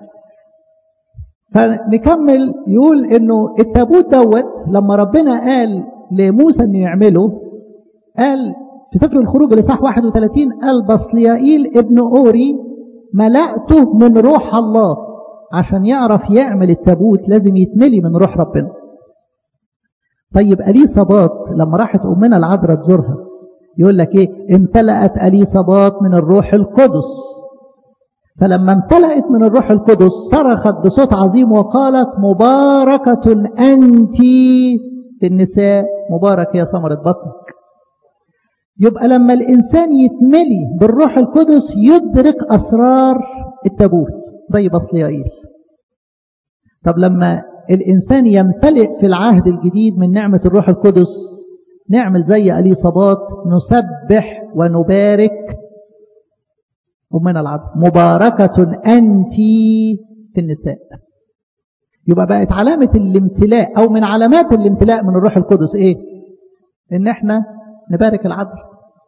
فنكمل يقول انه التابوت دوت لما ربنا قال لموسى انه يعمله قال في سفر الخروج الاصحاح 31 قال بصليائيل ابن اوري ملأته من روح الله عشان يعرف يعمل التابوت لازم يتملي من روح ربنا طيب أليصابات لما راحت أمنا العذراء تزورها يقول لك إيه امتلأت أليصابات من الروح القدس فلما امتلأت من الروح القدس صرخت بصوت عظيم وقالت مباركة أنت في النساء مبارك يا ثمرة بطنك يبقى لما الإنسان يتملي بالروح القدس يدرك أسرار التابوت زي بصليائيل طب لما الإنسان يمتلئ في العهد الجديد من نعمة الروح القدس نعمل زي أليصابات نسبح ونبارك أمنا العبد مباركة أنت في النساء يبقى بقت علامة الامتلاء أو من علامات الامتلاء من الروح القدس إيه إن إحنا نبارك العذر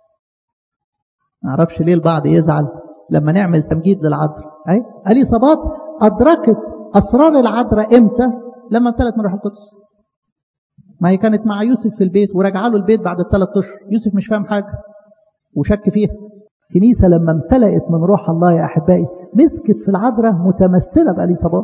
نعرفش ليه البعض يزعل لما نعمل تمجيد للعذر أي أليصابات أدركت أسرار العذراء إمتى لما امتلت من الروح القدس ما هي كانت مع يوسف في البيت ورجع له البيت بعد الثلاث اشهر يوسف مش فاهم حاجه وشك فيها كنيسه لما امتلأت من روح الله يا احبائي مسكت في العذراء متمثله باليصابات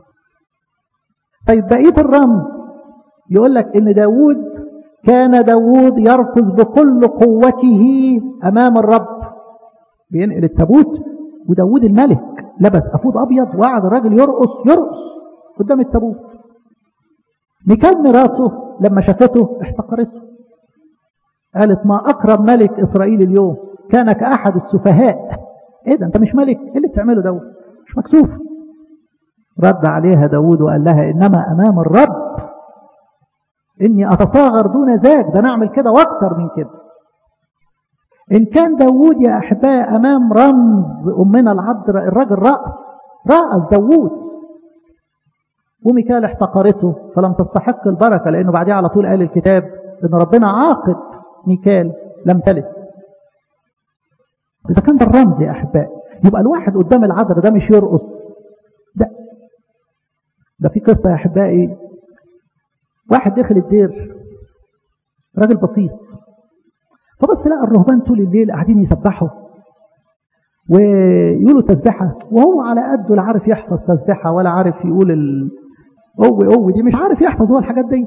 طيب بقيه الرمز يقول لك ان داوود كان داوود يركض بكل قوته امام الرب بينقل التابوت وداوود الملك لبس افود ابيض وقعد الراجل يرقص يرقص قدام التابوت ميكال مراته لما شافته احتقرته قالت ما اكرم ملك اسرائيل اليوم كان كاحد السفهاء ايه ده انت مش ملك ايه اللي بتعمله داود مش مكسوف رد عليها داود وقال لها انما امام الرب اني اتصاغر دون ذاك ده نعمل كده واكتر من كده ان كان داود يا احباء امام رمز امنا العذراء الراجل رأس رأس داود وميكال احتقرته فلم تستحق البركة لأنه بعدها على طول قال الكتاب أن ربنا عاقب ميكال لم تلد إذا كان ده الرمز يا أحباء يبقى الواحد قدام العذراء ده مش يرقص ده ده في قصة يا أحبائي واحد دخل الدير راجل بسيط فبس لقى الرهبان طول الليل قاعدين يسبحوا ويقولوا تسبحة وهو على قده لا عارف يحفظ تسبحة ولا عارف يقول ال... قوي قوي دي مش عارف يحفظ هو الحاجات دي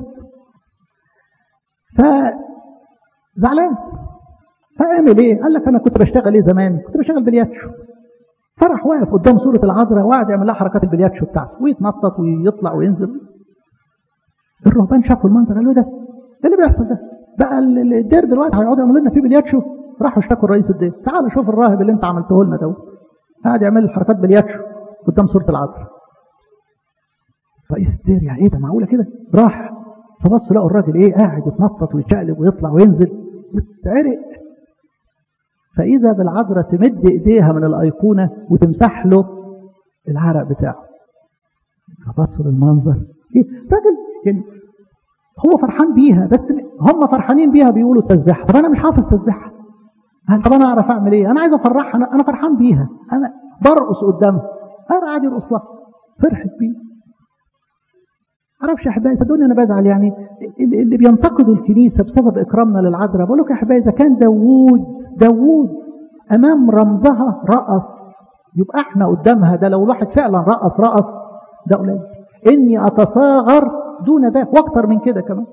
فزعلان فعمل ايه قال لك انا كنت بشتغل ايه زمان كنت بشتغل بالياتشو فرح واقف قدام صورة العذراء وقعد يعمل لها حركات البلياتشو بتاعته ويتنطط ويطلع وينزل الرهبان شافوا المنظر قالوا ده ايه اللي بيحصل ده بقى الدير دلوقتي هيقعدوا يعملوا لنا فيه بلياتشو راحوا اشتكوا الرئيس الدير تعالوا شوف الراهب اللي انت عملته لنا ده قاعد يعمل حركات بلياتشو قدام صورة العذراء رئيس الدير يعني ايه ده معقوله كده راح فبصوا لقوا الراجل ايه قاعد يتنطط ويتشقلب ويطلع وينزل وتعرق فاذا بالعذراء تمد ايديها من الايقونه وتمسح له العرق بتاعه فبصوا للمنظر ايه راجل يعني هو فرحان بيها بس هم فرحانين بيها بيقولوا تسبيحه طب انا مش حافظ تسبيحه طب انا اعرف اعمل ايه انا عايز افرحها انا انا فرحان بيها انا برقص قدامها انا قاعد يرقص لها فرحت بيه معرفش يا احبائي صدقوني انا بزعل يعني اللي بينتقدوا الكنيسه بسبب اكرامنا للعذراء بقول لك يا احبائي اذا كان داوود داوود امام رمزها رقص يبقى احنا قدامها ده لو الواحد فعلا رقص رقص ده قليل إني أتصاغر دون ذاك وأكثر من كده كمان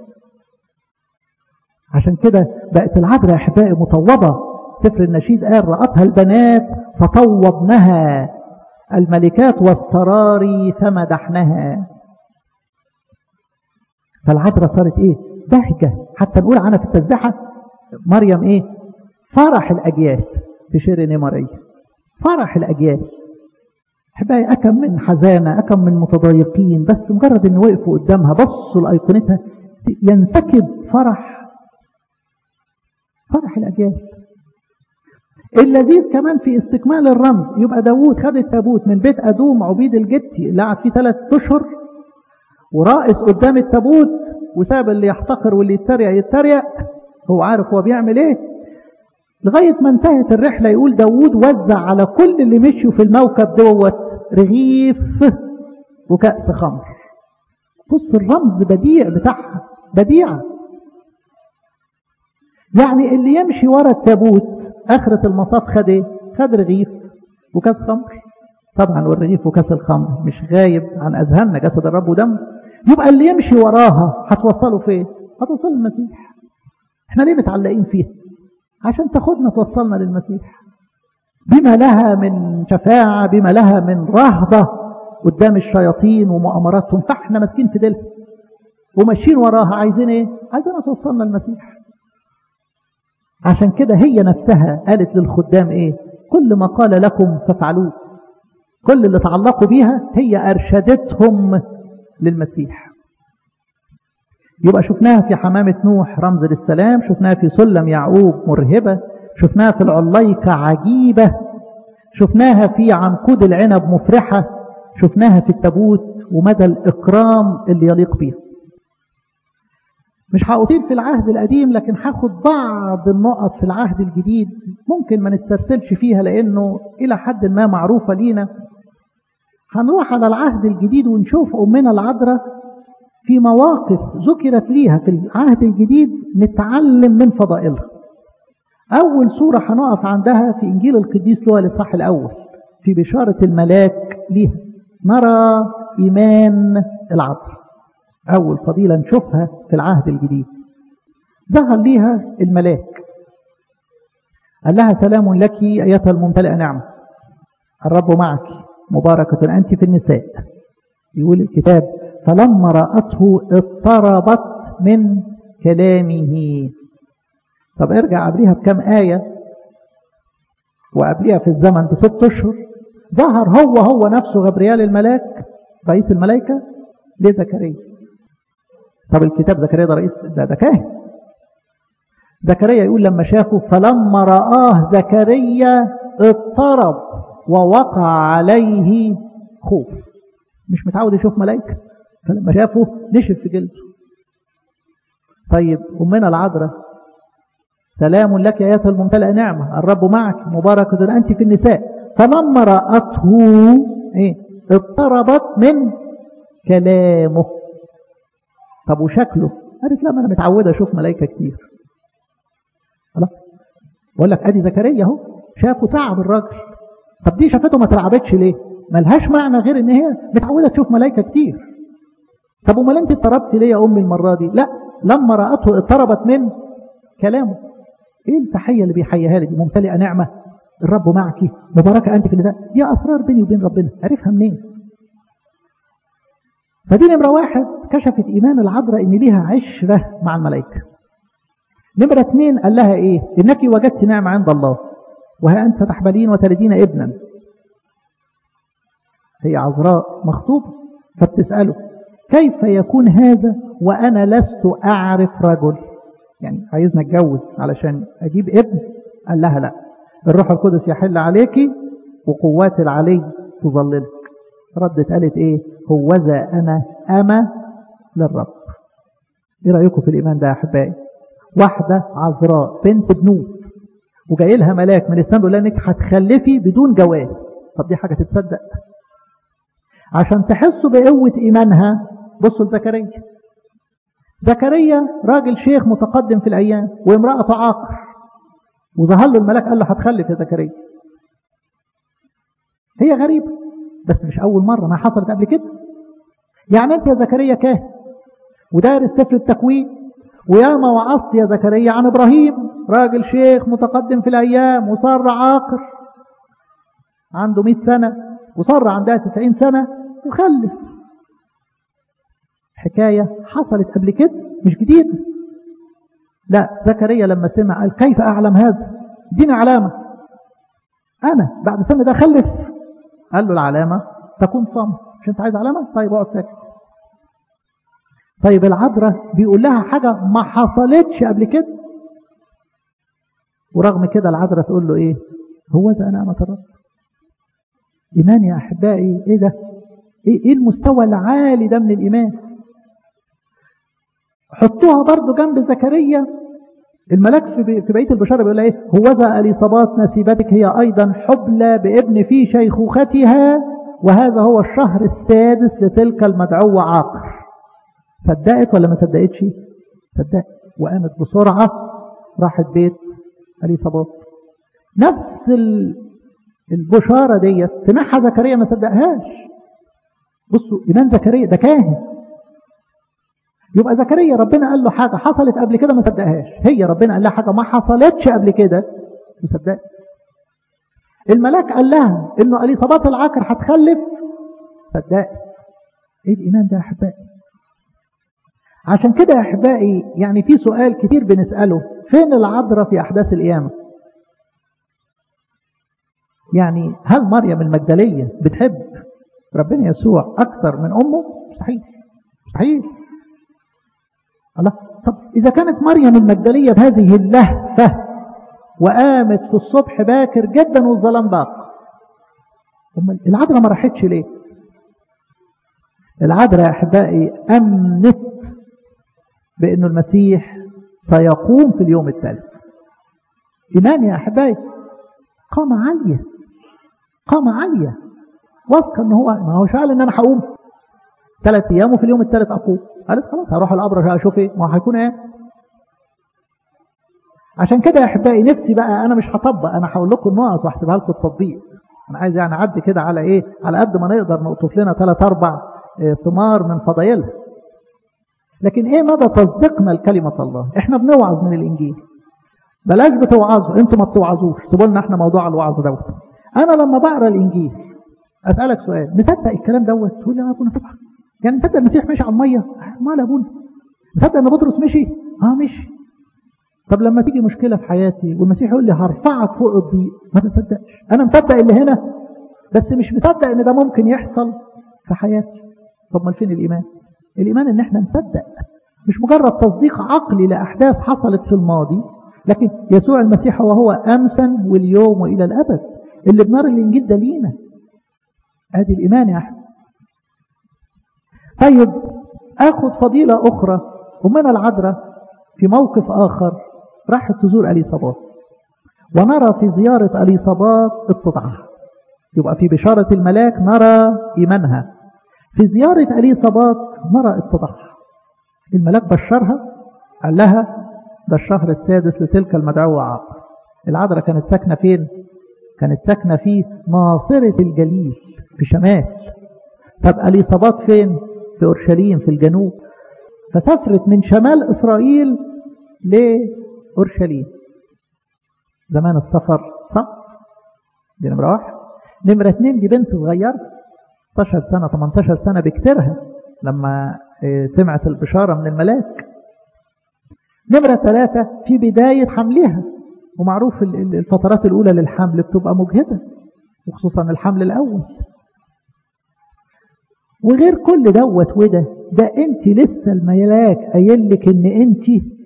عشان كده بقت العذراء يا أحبائي مطوبة سفر النشيد قال رأتها البنات فطوبنها الملكات والسراري فمدحنها فالعذراء صارت ايه بهجة حتى نقول عنها في التسبيحة مريم ايه فرح الأجيال في شير نمرية فرح الأجيال احبائي أكم من حزانة أكم من متضايقين بس مجرد ان وقفوا قدامها بصوا لأيقونتها ينسكب فرح فرح الأجيال اللذيذ كمان في استكمال الرمز يبقى داوود خد التابوت من بيت أدوم عبيد الجتي اللي قعد فيه ثلاث أشهر ورائس قدام التابوت وساب اللي يحتقر واللي يتريق يتريق هو عارف هو بيعمل ايه لغاية ما انتهت الرحلة يقول داوود وزع على كل اللي مشوا في الموكب دوت رغيف وكأس خمر بص الرمز بديع بتاعها بديعة يعني اللي يمشي ورا التابوت آخرة المطاف خد ايه خد رغيف وكاس خمر طبعا والرغيف وكاس الخمر مش غايب عن أذهاننا جسد الرب ودم يبقى اللي يمشي وراها هتوصله فين هتوصل المسيح احنا ليه متعلقين فيها عشان تاخدنا توصلنا للمسيح بما لها من شفاعة بما لها من رهبة قدام الشياطين ومؤامراتهم فاحنا ماسكين في ديلها وماشيين وراها عايزين ايه عايزين توصلنا المسيح عشان كده هي نفسها قالت للخدام ايه كل ما قال لكم فافعلوه كل اللي تعلقوا بيها هي ارشدتهم للمسيح يبقى شفناها في حمامة نوح رمز للسلام شفناها في سلم يعقوب مرهبة شفناها في العليقة عجيبة شفناها في عنقود العنب مفرحة شفناها في التابوت ومدى الإكرام اللي يليق بيها مش هأطيل في العهد القديم لكن هاخد بعض النقط في العهد الجديد ممكن ما نسترسلش فيها لأنه إلى حد ما معروفة لينا هنروح على العهد الجديد ونشوف أمنا العذراء في مواقف ذكرت ليها في العهد الجديد نتعلم من فضائلها أول سورة هنقف عندها في إنجيل القديس لوقا الإصحاح الأول في بشارة الملاك ليها نرى إيمان العذراء أول فضيلة نشوفها في العهد الجديد ظهر ليها الملاك قال لها سلام لك أيتها الممتلئة نعمة الرب معك مباركة أنت في النساء يقول الكتاب فلما رأته اضطربت من كلامه طب ارجع قبليها بكم آية وقبليها في الزمن بست أشهر ظهر هو هو نفسه غبريال الملاك رئيس الملائكة لزكريا طب الكتاب زكريا ده رئيس ده ده كاهن زكريا يقول لما شافه فلما رآه زكريا اضطرب ووقع عليه خوف مش متعود يشوف ملائكة فلما شافه نشف في جلده طيب أمنا العذراء سلام لك يا أيتها الممتلئة نعمة الرب معك مباركة أنت في النساء فلما رأته إيه اضطربت من كلامه طب وشكله قالت لا ما أنا متعودة أشوف ملائكة كتير خلاص بقول لك أدي زكريا أهو شافه تعب الراجل طب دي شافته ما ترعبتش ليه ملهاش معنى غير ان هي متعودة تشوف ملائكة كتير طب امال انت اضطربت ليه يا امي المرة دي لا لما رأته اضطربت من كلامه ايه التحية اللي بيحييها لي دي ممتلئة نعمة الرب معك مباركة انت في النداء دي اسرار بيني وبين ربنا عرفها منين فدي نمرة واحد كشفت ايمان العذراء ان ليها عشرة مع الملائكة نمرة اثنين قال لها ايه انك وجدت نعمة عند الله وها أنت تحبلين وتلدين ابنا هي عذراء مخطوبة فبتسأله كيف يكون هذا وأنا لست أعرف رجل يعني عايزنا اتجوز علشان أجيب ابن قال لها لا الروح القدس يحل عليك وقوات العلي تظللك ردت قالت ايه هوذا أنا أما للرب ايه رأيكم في الإيمان ده يا أحبائي واحدة عذراء بنت بنوت وجاي لها ملاك من السماء بيقول لها انك هتخلفي بدون جواز طب دي حاجه تتصدق عشان تحسوا بقوه ايمانها بصوا لزكريا زكريا راجل شيخ متقدم في الايام وامراه عاقر وظهر له الملاك قال له هتخلف يا زكريا هي غريبه بس مش اول مره ما حصلت قبل كده يعني انت يا زكريا كاهن ودارس سفر التكوين وياما وعظت يا زكريا عن ابراهيم راجل شيخ متقدم في الايام وصار عاقر عنده 100 سنه وصار عندها 90 سنه وخلف حكايه حصلت قبل كده مش جديده لا زكريا لما سمع قال كيف اعلم هذا اديني علامه انا بعد سنه ده خلف قال له العلامه تكون صمت مش انت عايز علامه طيب اقعد ساكت طيب العذراء بيقول لها حاجة ما حصلتش قبل كده ورغم كده العذراء تقول له ايه هو ده انا امة الرب ايمان يا احبائي ايه ده ايه, إيه المستوى العالي ده من الايمان حطوها برضو جنب زكريا الملاك في في بيت البشارة بيقول ايه هو ذا اليصابات نسيبتك هي ايضا حبلى بابن في شيخوختها وهذا هو الشهر السادس لتلك المدعوة عاقر صدقت ولا ما صدقتش صدقت وقامت بسرعة راحت بيت اليصابات نفس البشارة ديت سمعها زكريا ما صدقهاش بصوا إيمان زكريا ده كاهن يبقى زكريا ربنا قال له حاجة حصلت قبل كده ما صدقهاش هي ربنا قال لها حاجة ما حصلتش قبل كده وصدقت الملاك قال لها انه اليصابات العاقر هتخلف صدقت ايه الايمان ده يا احبائي عشان كده يا احبائي يعني في سؤال كتير بنساله فين العذراء في احداث القيامه يعني هل مريم المجدليه بتحب ربنا يسوع اكثر من امه مستحيل مستحيل الله طب اذا كانت مريم المجدليه بهذه اللهفه وقامت في الصبح باكر جدا والظلام باق العذراء ما راحتش ليه العذراء يا احبائي امنت بانه المسيح سيقوم في اليوم الثالث ايمان يا احبائي قامة عالية قامة عالية واثقة ان هو ما هو قال ان انا هقوم ثلاث ايام وفي اليوم الثالث اقوم قالت خلاص هروح القبر اشوف ايه ما هو هيكون ايه عشان كده يا احبائي نفسي بقى انا مش هطبق انا هقول لكم النقط واحسبها لكم التطبيق انا عايز يعني اعدي كده على ايه على قد ما نقدر نقطف لنا ثلاث اربع ثمار من فضايلها لكن ايه مدى تصديقنا لكلمة الله احنا بنوعظ من الانجيل بلاش بتوعظوا انتوا ما بتوعظوش سيبوا لنا احنا موضوع الوعظ دوت انا لما بقرا الانجيل اسالك سؤال مصدق الكلام دوت تقول لي يا ابونا طبعا يعني مصدق المسيح مشي على الميه مال يا ابونا مصدق ان بطرس مشي اه مشي طب لما تيجي مشكله في حياتي والمسيح يقول لي هرفعك فوق الضيق ما تصدقش انا مصدق اللي هنا بس مش مصدق ان ده ممكن يحصل في حياتي طب ما فين الايمان الإيمان إن إحنا نصدق مش مجرد تصديق عقلي لأحداث حصلت في الماضي لكن يسوع المسيح وهو أمسا واليوم وإلى الأبد اللي بنار الإنجيل ده لينا ادي الإيمان يا أحمد طيب آخذ فضيلة أخرى أمنا العذراء في موقف آخر راحت تزور أليصابات ونرى في زيارة أليصابات اتضاعها يبقى في بشارة الملاك نرى إيمانها في زيارة أليصابات نرى اتضاعها الملاك بشرها قال لها ده الشهر السادس لتلك المدعوة عاقر العذراء كانت ساكنة فين؟ كانت ساكنة في ناصرة الجليل في شمال طب أليصابات فين؟ في أورشليم في الجنوب فسافرت من شمال إسرائيل لأورشليم زمان السفر صح؟ دي نمرة واحد نمرة اتنين دي بنت صغيرة 16 سنة 18 سنة بكترها لما سمعت البشارة من الملاك نمرة ثلاثة في بداية حملها ومعروف الفترات الأولى للحمل بتبقى مجهدة وخصوصا الحمل الأول وغير كل دوت وده ده انت لسه الملاك قايل لك ان انت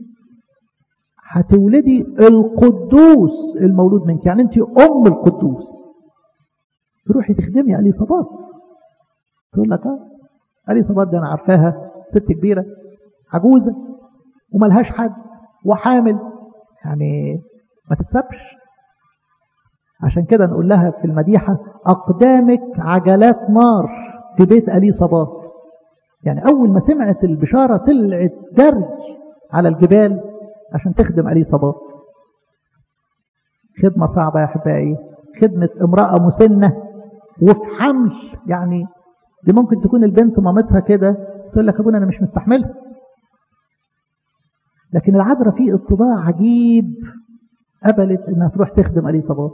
هتولدي القدوس المولود منك يعني انت ام القدوس تروحي تخدمي اليصابات تقول لك اه اليصابات ده انا عارفاها ست كبيره عجوزه وملهاش حد وحامل يعني ما تتسبش عشان كده نقول لها في المديحة أقدامك عجلات نار في بيت أليصابات يعني أول ما سمعت البشارة طلعت جري على الجبال عشان تخدم أليصابات خدمة صعبة يا أحبائي خدمة امرأة مسنة وفي حمل يعني دي ممكن تكون البنت مامتها كده تقول لك ابونا انا مش مستحملها لكن العذراء في اتباع عجيب قبلت انها تروح تخدم اليصابات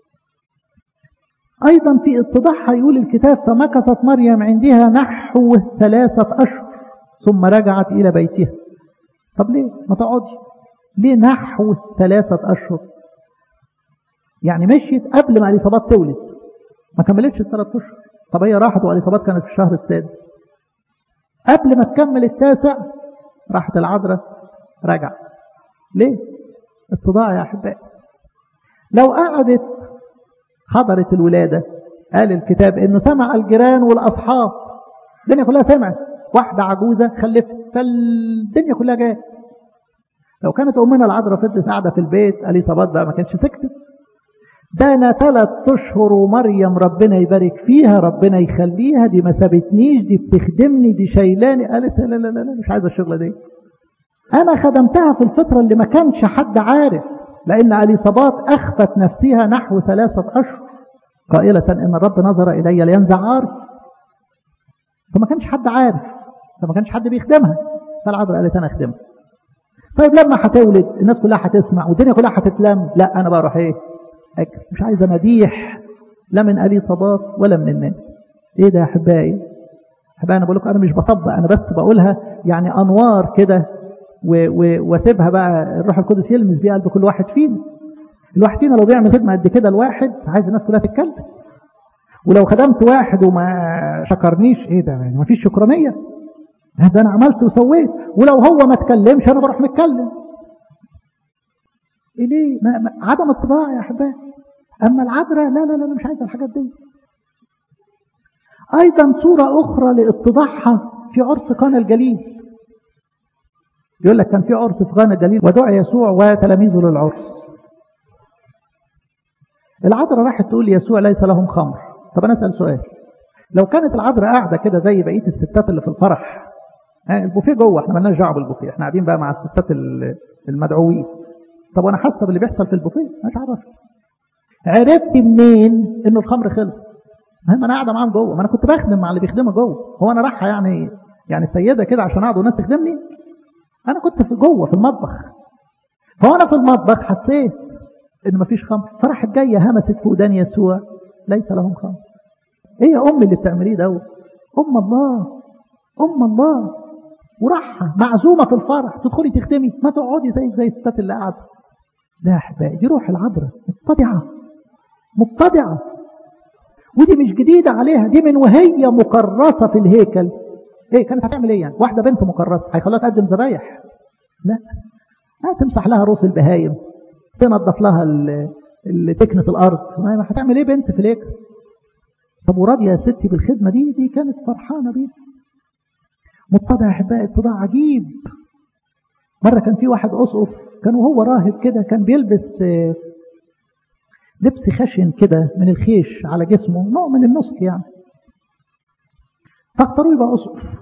ايضا في اتضاعها يقول الكتاب فمكثت مريم عندها نحو ثلاثة اشهر ثم رجعت الى بيتها طب ليه ما تقعدي ليه نحو ثلاثة اشهر يعني مشيت قبل ما اليصابات تولد ما كملتش الثلاث اشهر طب هي راحت واليصابات كانت في الشهر السادس قبل ما تكمل التاسع راحت العذراء رجعت ليه اتضاع يا احبائي لو قعدت حضرت الولادة قال الكتاب انه سمع الجيران والاصحاب الدنيا كلها سمعت واحدة عجوزة خلفت فالدنيا كلها جاءت لو كانت امنا العذراء فضلت قاعدة في البيت اليصابات بقى ما كانتش سكتت ده انا ثلاث اشهر ومريم ربنا يبارك فيها ربنا يخليها دي ما سابتنيش دي بتخدمني دي شايلاني قالت لا لا لا لا مش عايزه الشغله دي انا خدمتها في الفتره اللي ما كانش حد عارف لان اليصابات اخفت نفسها نحو ثلاثه اشهر قائله ان الرب نظر الي لينزع عار فما كانش حد عارف فما كانش حد بيخدمها فالعذراء قالت انا اخدمها طيب لما هتولد الناس كلها هتسمع والدنيا كلها هتتلم لا انا بقى اروح ايه أجل. مش عايزة مديح لا من ألي صباط ولا من الناس ايه ده يا احبائي احبائي انا بقول لكم انا مش بطبق انا بس بقولها يعني انوار كده واسيبها بقى الروح القدس يلمس بيها قلب كل واحد فينا الواحد فينا لو بيعمل خدمه قد كده الواحد عايز الناس كلها تتكلم ولو خدمت واحد وما شكرنيش ايه ده ما فيش شكرانيه ده انا عملت وسويت ولو هو ما اتكلمش انا بروح متكلم إيه ليه ما ما عدم اتباع يا احبائي اما العذراء لا لا لا مش عايزه الحاجات دي ايضا صوره اخرى لاتضاعها في عرس قانا الجليل يقول لك كان في عرس في قانا الجليل ودعا يسوع وتلاميذه للعرس العذراء راحت تقول ليسوع ليس لهم خمر طب انا اسال سؤال لو كانت العذراء قاعده كده زي بقيه الستات اللي في الفرح البوفيه جوه احنا مالناش دعوه بالبوفيه احنا قاعدين بقى مع الستات المدعوين طب وانا حاسه باللي بيحصل في البوفيه مش عارف عرفت منين ان الخمر خلص ما انا قاعده معاهم جوه ما انا كنت بخدم مع اللي بيخدموا جوه هو انا رايحه يعني يعني سيده كده عشان اقعد والناس تخدمني انا كنت في جوه في المطبخ فانا في المطبخ حسيت ان مفيش خمر فراحت جايه همست في ودان يسوع ليس لهم خمر ايه يا ام اللي بتعمليه دوت ام الله ام الله وراحة معزومة في الفرح تدخلي تخدمي ما تقعدي زي زي الستات اللي قاعدة ده يا احبائي دي روح العذراء مبتدعة مبتدعة ودي مش جديدة عليها دي من وهي مكرسة في الهيكل ايه كانت هتعمل ايه يعني واحدة بنت مكرسة هيخليها تقدم ذبايح لا هتمسح لها روس البهايم تنظف لها اللي تكنة الارض ما هتعمل ايه بنت في الهيكل طب وراضية يا ستي بالخدمة دي دي كانت فرحانة بيها متضع احبائي اتضاع عجيب مرة كان في واحد أسقف كان وهو راهب كده كان بيلبس لبس خشن كده من الخيش على جسمه نوع من النسك يعني فاختاروه يبقى أسقف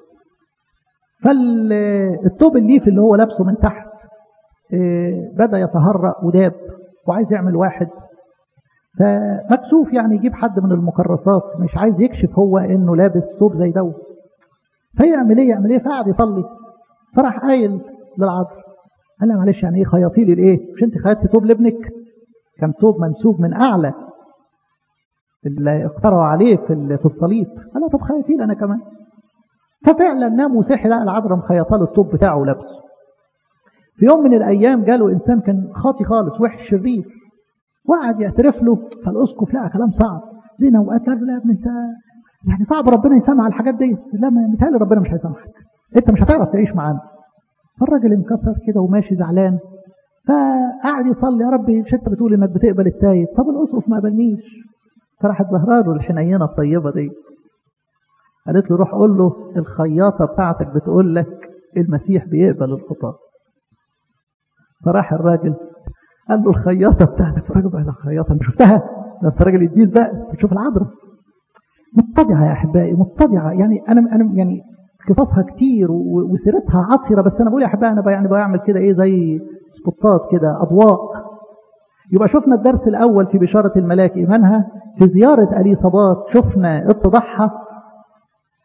فالثوب الليف اللي هو لابسه من تحت بدأ يتهرأ وداب وعايز يعمل واحد فمكسوف يعني يجيب حد من المكرسات مش عايز يكشف هو انه لابس ثوب زي دوت فيعمل ايه يعمل ايه فقعد يصلي فراح قايل للعذراء قال لها معلش يعني ايه خياطي لي الايه مش انت خيطتي ثوب لابنك كان ثوب منسوب من اعلى اللي اقترعوا عليه في في الصليب قال لها طب خياطي لي انا كمان ففعلا نام وصحي لقى العذراء مخيطه له الثوب بتاعه ولابسه في يوم من الايام جاله انسان كان خاطي خالص وحش شرير وقعد يعترف له فالاسقف لقى كلام صعب لينا وقال له لا يا ابني انت يعني صعب ربنا يسامح على الحاجات دي لا ما متهيألي ربنا مش هيسامحك انت مش هتعرف تعيش معانا فالراجل انكسر كده وماشي زعلان فقعد يصلي يا ربي مش انت بتقول انك بتقبل التايب طب الاسقف ما قبلنيش فراحت ظهرها له الحنينه الطيبه دي قالت له روح قول له الخياطه بتاعتك بتقول لك المسيح بيقبل الخطاه فراح الراجل قال له الخياطه بتاعتك الراجل بقى الخياطه انت شفتها ده انت راجل يديس بقى تشوف العذراء مبتدعة يا أحبائي مبتدعة يعني أنا أنا يعني قصصها كتير وسيرتها عطرة بس أنا بقول يا أحبائي أنا يعني بعمل كده إيه زي سبوتات كده أضواء يبقى شفنا الدرس الأول في بشارة الملاك إيمانها في زيارة أليصابات شفنا اتضاعها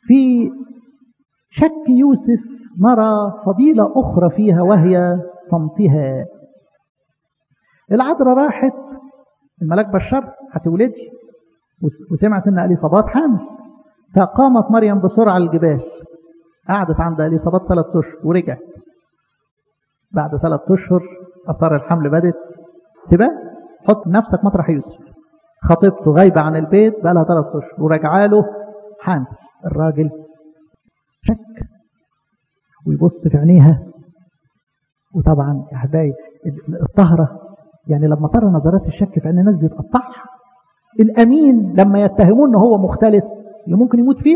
في شك يوسف نرى فضيلة أخرى فيها وهي صمتها العذراء راحت الملاك بشر هتولدي وسمعت ان اليصابات حامل فقامت مريم بسرعه الجبال قعدت عند اليصابات ثلاث اشهر ورجعت بعد ثلاث اشهر اثار الحمل بدت تبقى حط نفسك مطرح يوسف خطيبته غايبه عن البيت بقى لها ثلاث اشهر وراجعه له حامل الراجل شك ويبص في عينيها وطبعا يا حبايبي الطهره يعني لما ترى نظرات الشك في عين الناس بتقطعها الامين لما يتهمون ان هو مختلف ممكن يموت فيها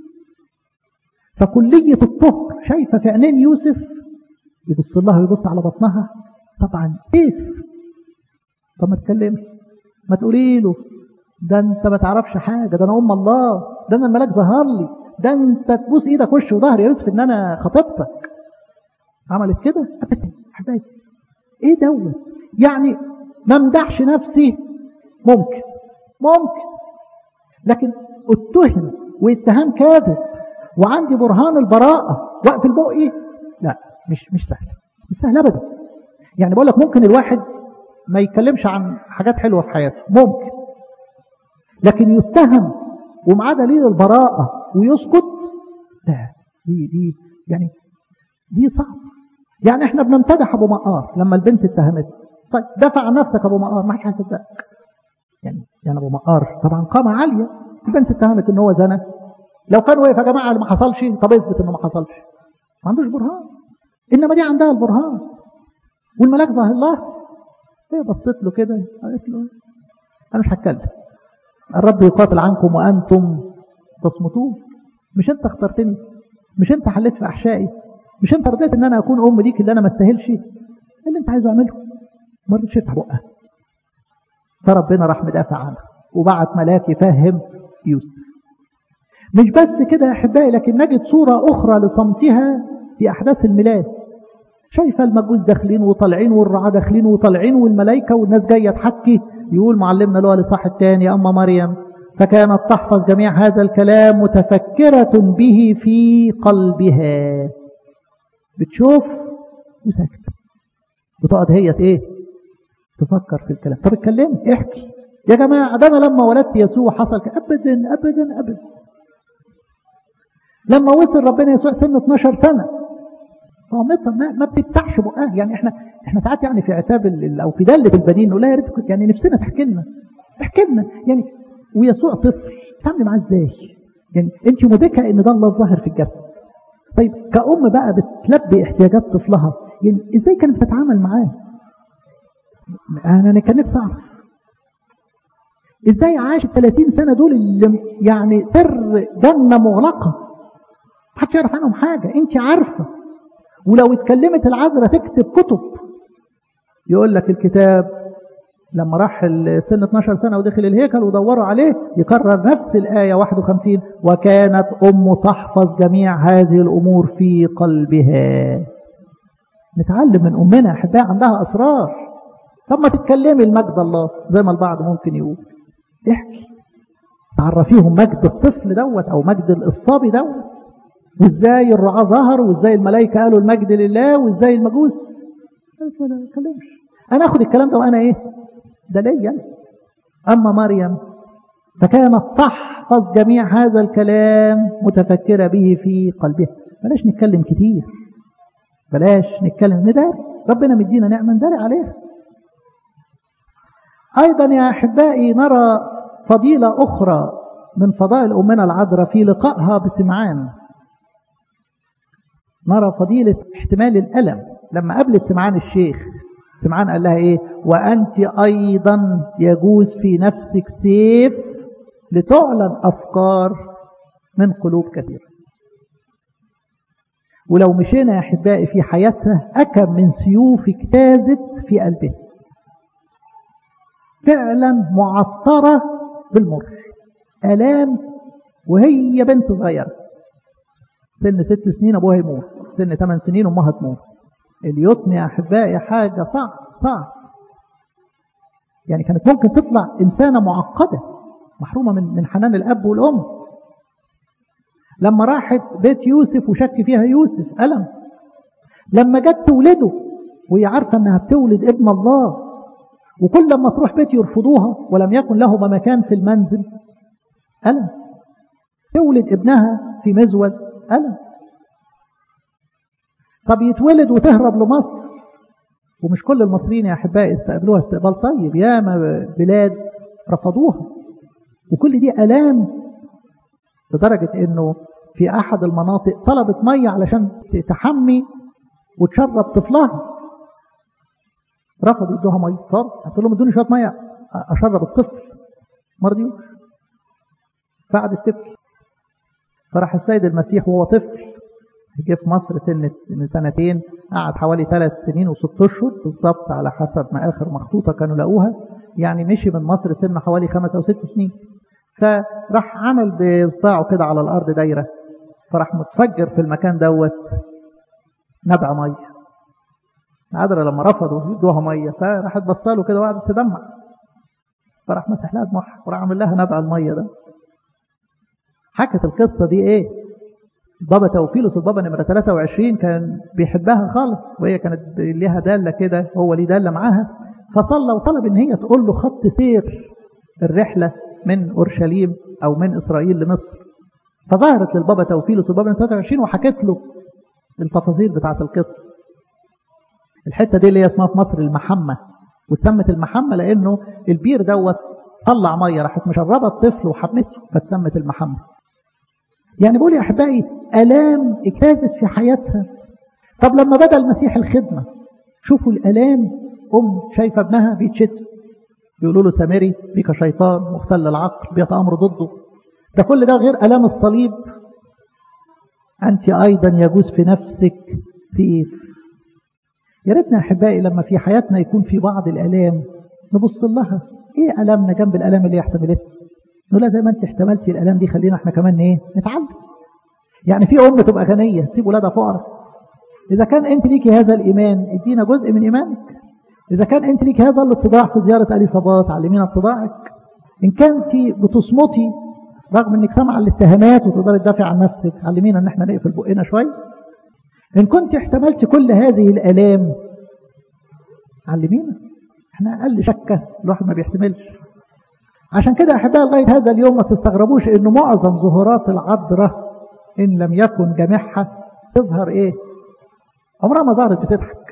فكلية الطهر شايفة في عينين يوسف يبص لها ويبص على بطنها طبعا كيف طب ما تكلمش ما تقولي له ده انت ما تعرفش حاجة ده انا ام الله ده انا الملاك ظهر لي ده انت تبوس ايدك وش وظهر يا يوسف ان انا خطيبتك عملت كده ابدا حبايبي ايه دوت يعني ما امدحش نفسي ممكن ممكن لكن اتهم واتهام كاذب وعندي برهان البراءة وقف البقي لا مش مش سهل مش سهل ابدا يعني بقول لك ممكن الواحد ما يتكلمش عن حاجات حلوة في حياته ممكن لكن يتهم ومعاه دليل البراءة ويسكت لا دي دي يعني دي صعب يعني احنا بنمتدح ابو مقار لما البنت اتهمته طيب دافع عن نفسك ابو مقار ما حدش هيصدقك يعني يعني ابو مقار طبعا قامة عالية البنت اتهمت ان هو زنى لو كان واقف يا جماعه اللي ما حصلش طب اثبت انه ما حصلش ما عندوش برهان انما دي عندها البرهان والملاك ظاهر الله هي بصيت له كده قالت له انا مش هتكلم الرب يقاتل عنكم وانتم تصمتون مش انت اخترتني مش انت حليت في احشائي مش انت رضيت ان انا اكون ام ليك اللي انا ما استاهلش اللي انت عايز اعمله ما رضيتش افتح بقها فربنا راح مدافع عنها وبعت ملاك يفهم يوسف مش بس كده يا احبائي لكن نجد صوره اخرى لصمتها في احداث الميلاد شايفه المجوس داخلين وطالعين والرعاة داخلين وطالعين والملائكه والناس جايه تحكي يقول معلمنا له الاصحاح الثاني اما مريم فكانت تحفظ جميع هذا الكلام متفكرة به في قلبها بتشوف وساكتة بتقعد هي ايه تفكر في الكلام طب اتكلمي احكي يا جماعة ده أنا لما ولدت يسوع حصل كده أبدا أبدا أبدا لما وصل ربنا يسوع سن 12 سنة صامتة ما, ما بتفتحش بقها يعني احنا احنا ساعات يعني في عتاب او في دلة البنين نقول لها يا ريت يعني نفسنا تحكي لنا احكي لنا يعني ويسوع طفل تعملي معاه ازاي؟ يعني انت مدركه ان ده الله الظاهر في الجسد طيب كأم بقى بتلبي احتياجات طفلها يعني ازاي كانت بتتعامل معاه؟ انا كان نفسي اعرف ازاي عاش ال 30 سنه دول اللي يعني سر جنه مغلقه محدش يعرف عنهم حاجه انت عارفه ولو اتكلمت العذراء تكتب كتب يقول لك الكتاب لما راح سن 12 سنه ودخل الهيكل ودوروا عليه يكرر نفس الايه 51 وكانت ام تحفظ جميع هذه الامور في قلبها نتعلم من امنا احبائي عندها اسرار طب ما تتكلمي المجد الله زي ما البعض ممكن يقول احكي تعرفيهم مجد الطفل دوت او مجد الصبي دوت وازاي الرعاة ظهر وازاي الملائكة قالوا المجد لله وازاي المجوس ما اتكلمش انا اخد الكلام ده وانا ايه ده ليا اما مريم فكانت تحفظ جميع هذا الكلام متفكرة به في قلبها بلاش نتكلم كتير بلاش نتكلم نداري ربنا مدينا نعمة نداري عليها أيضا يا أحبائي نرى فضيلة أخرى من فضائل أمنا العذراء في لقائها بسمعان نرى فضيلة احتمال الألم لما قابلت سمعان الشيخ سمعان قال لها إيه وأنت أيضا يجوز في نفسك سيف لتعلن أفكار من قلوب كثيرة ولو مشينا يا أحبائي في حياتها أكم من سيوف اجتازت في قلبها فعلا معطرة بالمر آلام وهي بنت صغيرة سن ست سنين أبوها يموت سن ثمان سنين أمها تموت اليتم يا أحبائي حاجة صعب صعب يعني كانت ممكن تطلع إنسانة معقدة محرومة من من حنان الأب والأم لما راحت بيت يوسف وشك فيها يوسف ألم لما جت تولده وهي عارفة أنها بتولد ابن الله وكل لما تروح بيت يرفضوها ولم يكن لهما مكان في المنزل ألم تولد ابنها في مزود ألم طب يتولد وتهرب لمصر ومش كل المصريين يا أحبائي استقبلوها استقبال طيب ياما بلاد رفضوها وكل دي ألام لدرجة أنه في أحد المناطق طلبت مية علشان تحمي وتشرب طفلها رفضوا يدوها مية طب قلت لهم ادوني شوية مية أشرب الطفل ما رضيوش فقعدت تبكي فراح السيد المسيح وهو طفل جه في مصر سن سنتين قعد حوالي ثلاث سنين وست اشهر بالظبط على حسب ما اخر مخطوطه كانوا لقوها يعني مشي من مصر سن حوالي خمس او ست سنين فراح عمل بصباعه كده على الارض دايره فراح متفجر في المكان دوت نبع ميه عذرا لما رفضوا يدوها ميه فراحت بصاله كده وقعدت تدمع فراح مسح لها دموعها وراح عامل لها نبع الميه ده حكت القصه دي ايه بابا توفيلوس البابا نمرة 23 كان بيحبها خالص وهي كانت ليها دالة كده هو ليه دالة معاها فصلى وطلب ان هي تقول له خط سير الرحلة من أورشليم أو من إسرائيل لمصر فظهرت للبابا توفيلوس البابا نمرة 23 وحكت له التفاصيل بتاعة القصة الحتة دي اللي هي اسمها في مصر المحمة واتسمت المحمة لأنه البير دوت طلع مية راحت مشربة الطفل وحمته فاتسمت المحمة يعني بقول يا أحبائي ألام اجتازت في حياتها طب لما بدأ المسيح الخدمة شوفوا الألام أم شايفة ابنها بيتشتم بيقولوا له سامري بيك شيطان مختل العقل بيتأمر ضده ده كل ده غير ألام الصليب أنت أيضا يجوز في نفسك سيف يا ريتنا يا أحبائي لما في حياتنا يكون في بعض الألام نبص لها إيه ألامنا جنب الألام اللي احتملتها نقول لها زي ما أنت احتملتي الألام دي خلينا احنا كمان إيه نتعلم يعني في أم تبقى غنية تسيب ولادها فقراء إذا كان أنت ليكي هذا الإيمان ادينا جزء من إيمانك إذا كان أنت ليك هذا الاتضاع في زيارة أليصابات علمينا اتضاعك إن كنت بتصمتي رغم أنك سامعة الاتهامات وتقدري تدافع عن نفسك علمينا أن احنا نقفل بقنا شوية إن كنت احتملت كل هذه الآلام علمينا احنا أقل شكة الواحد ما بيحتملش عشان كده أحبائي لغاية هذا اليوم ما تستغربوش إنه معظم ظهورات العذراء إن لم يكن جميعها تظهر إيه عمرها ما ظهرت بتضحك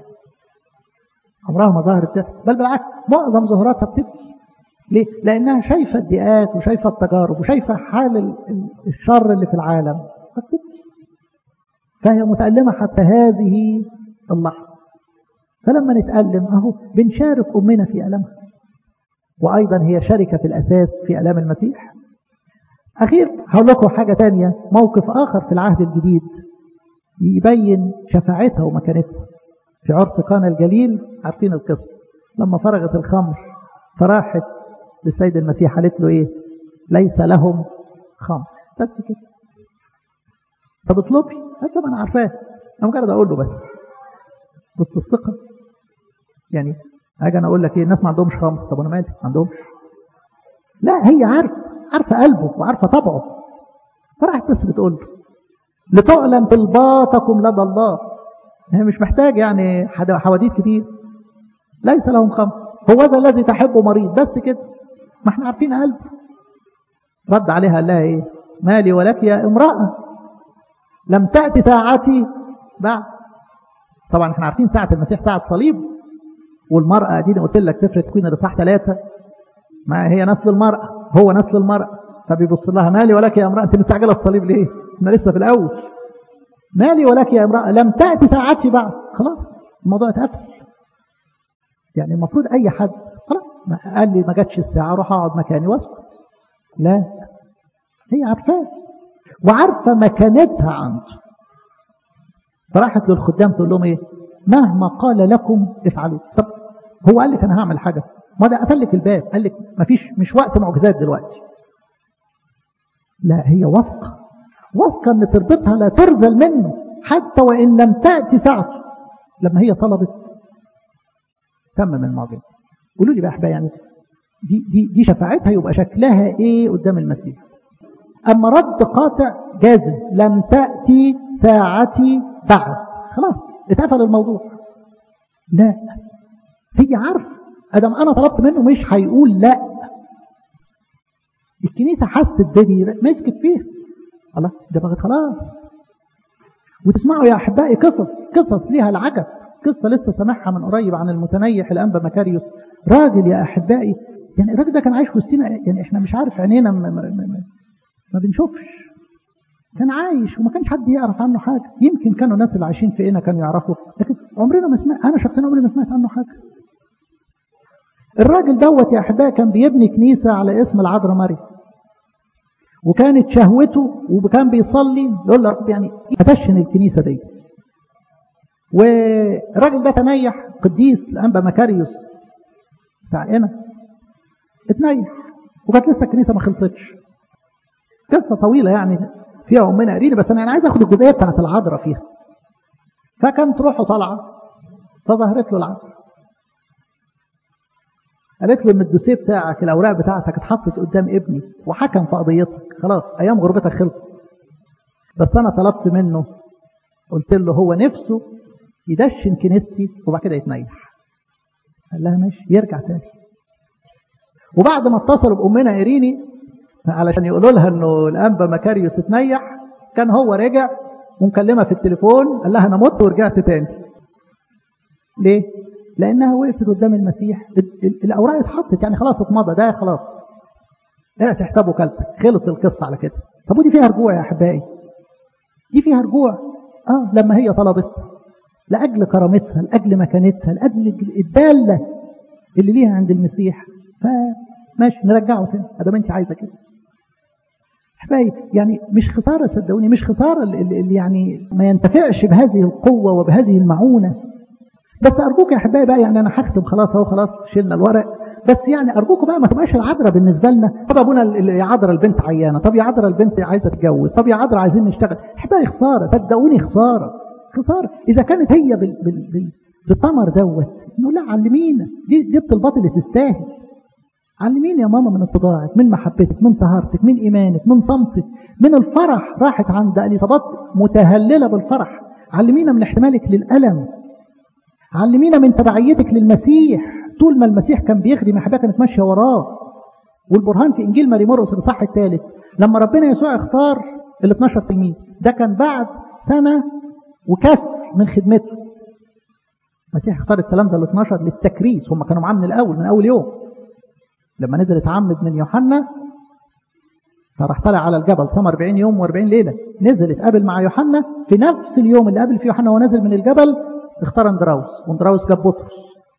عمرها ما ظهرت بتضحك بل بالعكس معظم ظهوراتها بتبكي ليه؟ لأنها شايفة الضيقات وشايفة التجارب وشايفة حال الشر اللي في العالم فبتبكي فهي متألمة حتى هذه اللحظة فلما نتألم أهو بنشارك أمنا في ألمها وأيضا هي شركة في الأساس في ألام المسيح أخير هقول لكم حاجة تانية موقف آخر في العهد الجديد يبين شفاعتها ومكانتها في عرس قانا الجليل عارفين القصة لما فرغت الخمر فراحت للسيد المسيح قالت له ايه ليس لهم خمر بس كده طب اطلبي قالت له ما انا عارفاه انا مجرد اقول له بس بص الثقة يعني اجي انا اقول لك ايه الناس ما عندهمش خمر طب انا مالي ما عندهمش لا هي عارفه عارفه قلبه وعارفه طبعه فراحت بس بتقول له لتعلم طلباتكم لدى الله هي مش محتاج يعني حواديت كتير ليس لهم خمر هو ذا الذي تحبه مريض بس كده ما احنا عارفين قلبه رد عليها قال لها ايه مالي ولك يا امرأة لم تأتي ساعتي بعد طبعا احنا عارفين ساعة المسيح ساعة صليب والمرأة دي قلت لك سفر تكوين الإصحاح ثلاثة ما هي نسل المرأة هو نسل المرأة فبيبص لها مالي ولك يا امرأة انت مستعجلة الصليب ليه؟ احنا لسه في الأول مالي ولك يا امرأة لم تأتي ساعتي بعد خلاص الموضوع اتقفل يعني المفروض أي حد خلاص قال لي ما جاتش الساعة أروح أقعد مكاني واسكت لا هي عارفاه وعارفة مكانتها عنده فراحت للخدام تقول لهم ايه مهما قال لكم افعلوا طب هو قال لك انا هعمل حاجة ما ده قفل لك الباب قال لك مفيش مش وقت معجزات دلوقتي لا هي واثقة واثقة ان تربطها لا ترذل منه حتى وان لم تأتي ساعته لما هي طلبت تمم المعجزة قولوا لي بقى احبائي يعني دي, دي, دي شفاعتها يبقى شكلها ايه قدام المسيح أما رد قاطع جازم لم تأتي ساعتي بعد خلاص اتقفل الموضوع لا هي عارف ادم انا طلبت منه مش هيقول لا الكنيسه حست بدي مسكت فيه الله ده بقت خلاص وتسمعوا يا احبائي قصص قصص ليها العجب قصه لسه سامعها من قريب عن المتنيح الانبا مكاريوس راجل يا احبائي يعني الراجل ده كان عايش وسطنا يعني احنا مش عارف عينينا ما, ما, ما, ما بنشوفش كان عايش وما كانش حد يعرف عنه حاجة يمكن كانوا الناس اللي عايشين في هنا كانوا يعرفوا لكن عمرنا ما سمعت أنا شخصيا عمري ما سمعت عنه حاجة الراجل دوت يا أحبائي كان بيبني كنيسة على اسم العذراء مريم وكانت شهوته وكان بيصلي يقول له رب يعني أدشن الكنيسة دي والراجل ده تنيح قديس الأنبا مكاريوس بتاع هنا اتنيح وكانت لسه الكنيسة ما خلصتش قصة طويلة يعني فيها أمنا قريني بس أنا عايز أخد الجزئية بتاعت العذراء فيها فكانت روحه طالعة فظهرت له العذراء قالت له ان الدوسيه بتاعك الاوراق بتاعتك اتحطت قدام ابني وحكم في قضيتك خلاص ايام غربتك خلصت بس انا طلبت منه قلت له هو نفسه يدشن كنيستي وبعد كده يتنيح قال لها ماشي يرجع تاني وبعد ما اتصلوا بامنا ايريني علشان يقولوا لها انه الانبا مكاريوس اتنيح كان هو رجع ومكلمها في التليفون قال لها انا مت ورجعت تاني ليه لانها وقفت قدام المسيح الاوراق اتحطت يعني خلاص اتمضى ده خلاص لا تحسبوا كلتك خلص القصه على كده طب ودي فيها رجوع يا احبائي دي فيها رجوع اه لما هي طلبت لاجل كرامتها لاجل مكانتها لاجل الداله اللي ليها عند المسيح فماشي نرجعه تاني ادام انت عايزه كده احبائي يعني مش خساره صدقوني مش خساره اللي يعني ما ينتفعش بهذه القوه وبهذه المعونه بس ارجوك يا احبائي بقى يعني انا هختم خلاص اهو خلاص شلنا الورق بس يعني ارجوكم بقى ما تبقاش العذراء بالنسبه لنا طب ابونا يا عذراء البنت عيانه طب يا عذراء البنت عايزه تتجوز طب يا عذراء عايزين نشتغل احبائي خساره صدقوني خساره خساره اذا كانت هي بال بال بال بالثمر دوت نقول لها علمينا دي دي الطلبات اللي تستاهل علميني يا ماما من اتضاعك من محبتك من طهارتك من ايمانك من صمتك من الفرح راحت عند اليصابات متهلله بالفرح علمينا من احتمالك للالم علمينا من تبعيتك للمسيح طول ما المسيح كان بيخدم احبائي كانت ماشيه وراه والبرهان في انجيل ماري مرقس الاصحاح الثالث لما ربنا يسوع اختار ال 12 تلميذ ده كان بعد سنه وكسر من خدمته المسيح اختار الكلام ده ال 12 للتكريس هم كانوا معاه من الاول من اول يوم لما نزل اتعمد من يوحنا فراح طلع على الجبل صام 40 يوم و40 ليله نزل اتقابل مع يوحنا في نفس اليوم اللي قابل فيه يوحنا وهو نازل من الجبل اختار اندراوس واندراوس جاب بطرس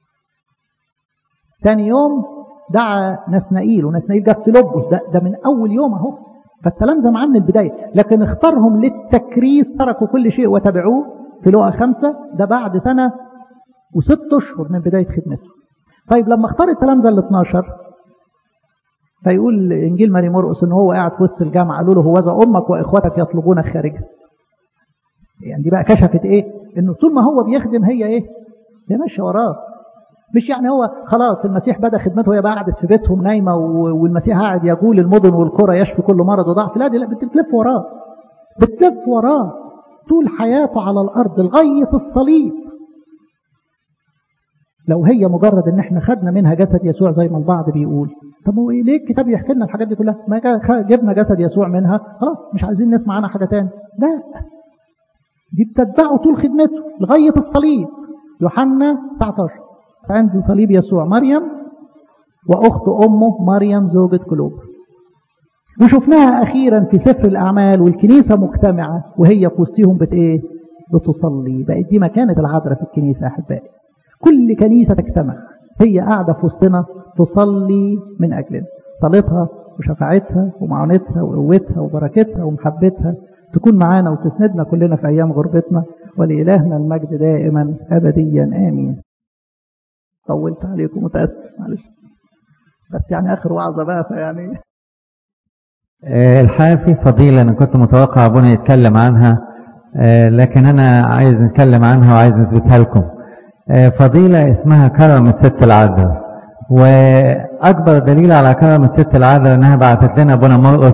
ثاني يوم دعا نسنائيل ونسنائيل جاب فيلبس ده, ده من اول يوم اهو فالكلام ده معاه من البدايه لكن اختارهم للتكريس تركوا كل شيء وتبعوه في لقا خمسة ده بعد سنة وست أشهر من بداية خدمته طيب لما اختار الكلام ده ال 12 فيقول إنجيل ماري مرقس إن هو قاعد في وسط الجامعة قالوا له هوذا أمك وإخوتك يطلبونك خارجا يعني دي بقى كشفت إيه إنه طول ما هو بيخدم هي إيه هي ماشية وراه مش يعني هو خلاص المسيح بدأ خدمته وهي قعدت في بيتهم نايمة والمسيح قاعد يقول المدن والقرى يشفي كل مرض وضعف لا دي لا بتلف وراه بتلف وراه طول حياته على الأرض لغاية الصليب لو هي مجرد ان احنا خدنا منها جسد يسوع زي ما البعض بيقول طب هو ايه ليه الكتاب يحكي لنا الحاجات دي كلها ما جبنا جسد يسوع منها خلاص مش عايزين نسمع عنها حاجه تاني لا دي بتتبعه طول خدمته لغايه الصليب يوحنا 19 عند صليب يسوع مريم واخت امه مريم زوجة كلوب وشفناها اخيرا في سفر الاعمال والكنيسه مجتمعه وهي في وسطهم بت ايه بتصلي بقت دي مكانه العذراء في الكنيسه احبائي كل كنيسة تجتمع هي قاعدة في وسطنا تصلي من أجلنا صلاتها وشفاعتها ومعونتها وقوتها وبركتها ومحبتها تكون معانا وتسندنا كلنا في أيام غربتنا ولإلهنا المجد دائما أبديا آمين طولت عليكم متأسف معلش بس يعني آخر وعظة بقى فيعني الحقيقة في فضيلة أنا كنت متوقع أبونا يتكلم عنها لكن أنا عايز نتكلم عنها وعايز نثبتها لكم فضيلة اسمها كرم الست العذراء وأكبر دليل على كرم الست العذراء أنها بعتت لنا أبونا مرقس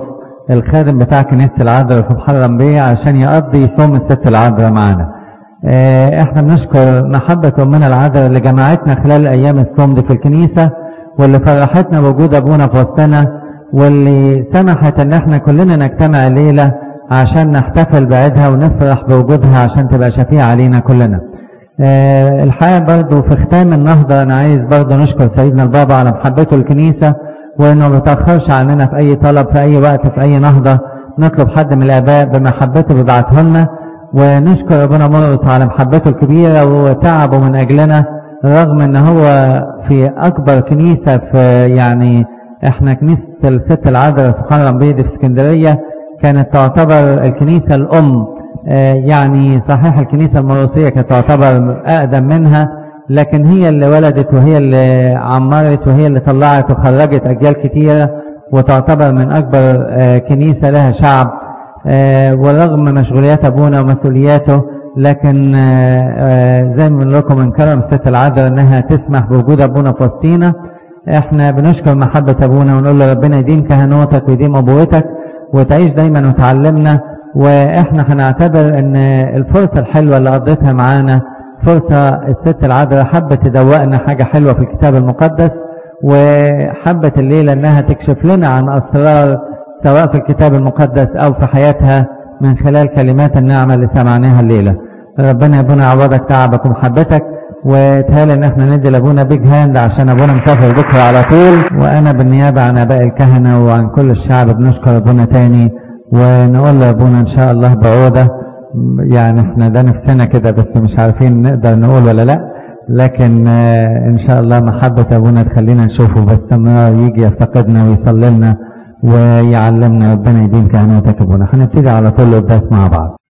الخادم بتاع كنيسة العذراء في محرم بيه عشان يقضي صوم الست العذراء معانا آه، احنا بنشكر محبة أمنا العذراء اللي جمعتنا خلال أيام الصوم دي في الكنيسة واللي فرحتنا بوجود أبونا في وسطنا واللي سمحت ان احنا كلنا نجتمع الليلة عشان نحتفل بعيدها ونفرح بوجودها عشان تبقى شفيعة علينا كلنا آه، الحقيقة برضو في ختام النهضة أنا عايز برضو نشكر سيدنا البابا على محبته الكنيسة وإنه ما بيتأخرش عننا في أي طلب في أي وقت في أي نهضة نطلب حد من الآباء بمحبته بيبعته لنا ونشكر أبونا مرقس على محبته الكبيرة وتعبه من أجلنا رغم إن هو في أكبر كنيسة في يعني إحنا كنيسة الست العذراء في خان بيض في اسكندرية كانت تعتبر الكنيسة الأم آه، يعني صحيح الكنيسة المروسية كانت تعتبر أقدم منها لكن هي اللي ولدت وهي اللي عمرت وهي اللي طلعت وخرجت أجيال كتيرة وتعتبر من أكبر آه، كنيسة لها شعب آه، ورغم مشغوليات أبونا ومسؤولياته لكن آه، آه، زي ما بنقول لكم من كرم الست العذراء إنها تسمح بوجود أبونا في وسطينا احنا بنشكر محبة أبونا ونقول له ربنا يديم كهنوتك ويديم أبوتك وتعيش دايما وتعلمنا واحنا هنعتبر ان الفرصة الحلوة اللي قضيتها معانا فرصة الست العذراء حبت تدوقنا حاجة حلوة في الكتاب المقدس وحبت الليلة انها تكشف لنا عن اسرار سواء في الكتاب المقدس او في حياتها من خلال كلمات النعمة اللي سمعناها الليلة ربنا يبونا يعوضك تعبك ومحبتك وتهال ان احنا ندي لابونا بيج هاند عشان ابونا مسافر بكره على طول وانا بالنيابه عن اباء الكهنه وعن كل الشعب بنشكر ابونا تاني ونقول لابونا ان شاء الله بعوده يعني احنا ده نفسنا كده بس مش عارفين نقدر نقول ولا لا لكن آه، ان شاء الله محبه ابونا تخلينا نشوفه باستمرار يجي يفتقدنا ويصلي لنا ويعلمنا ربنا يديم كهنوتك ابونا هنبتدي على طول القداس مع بعض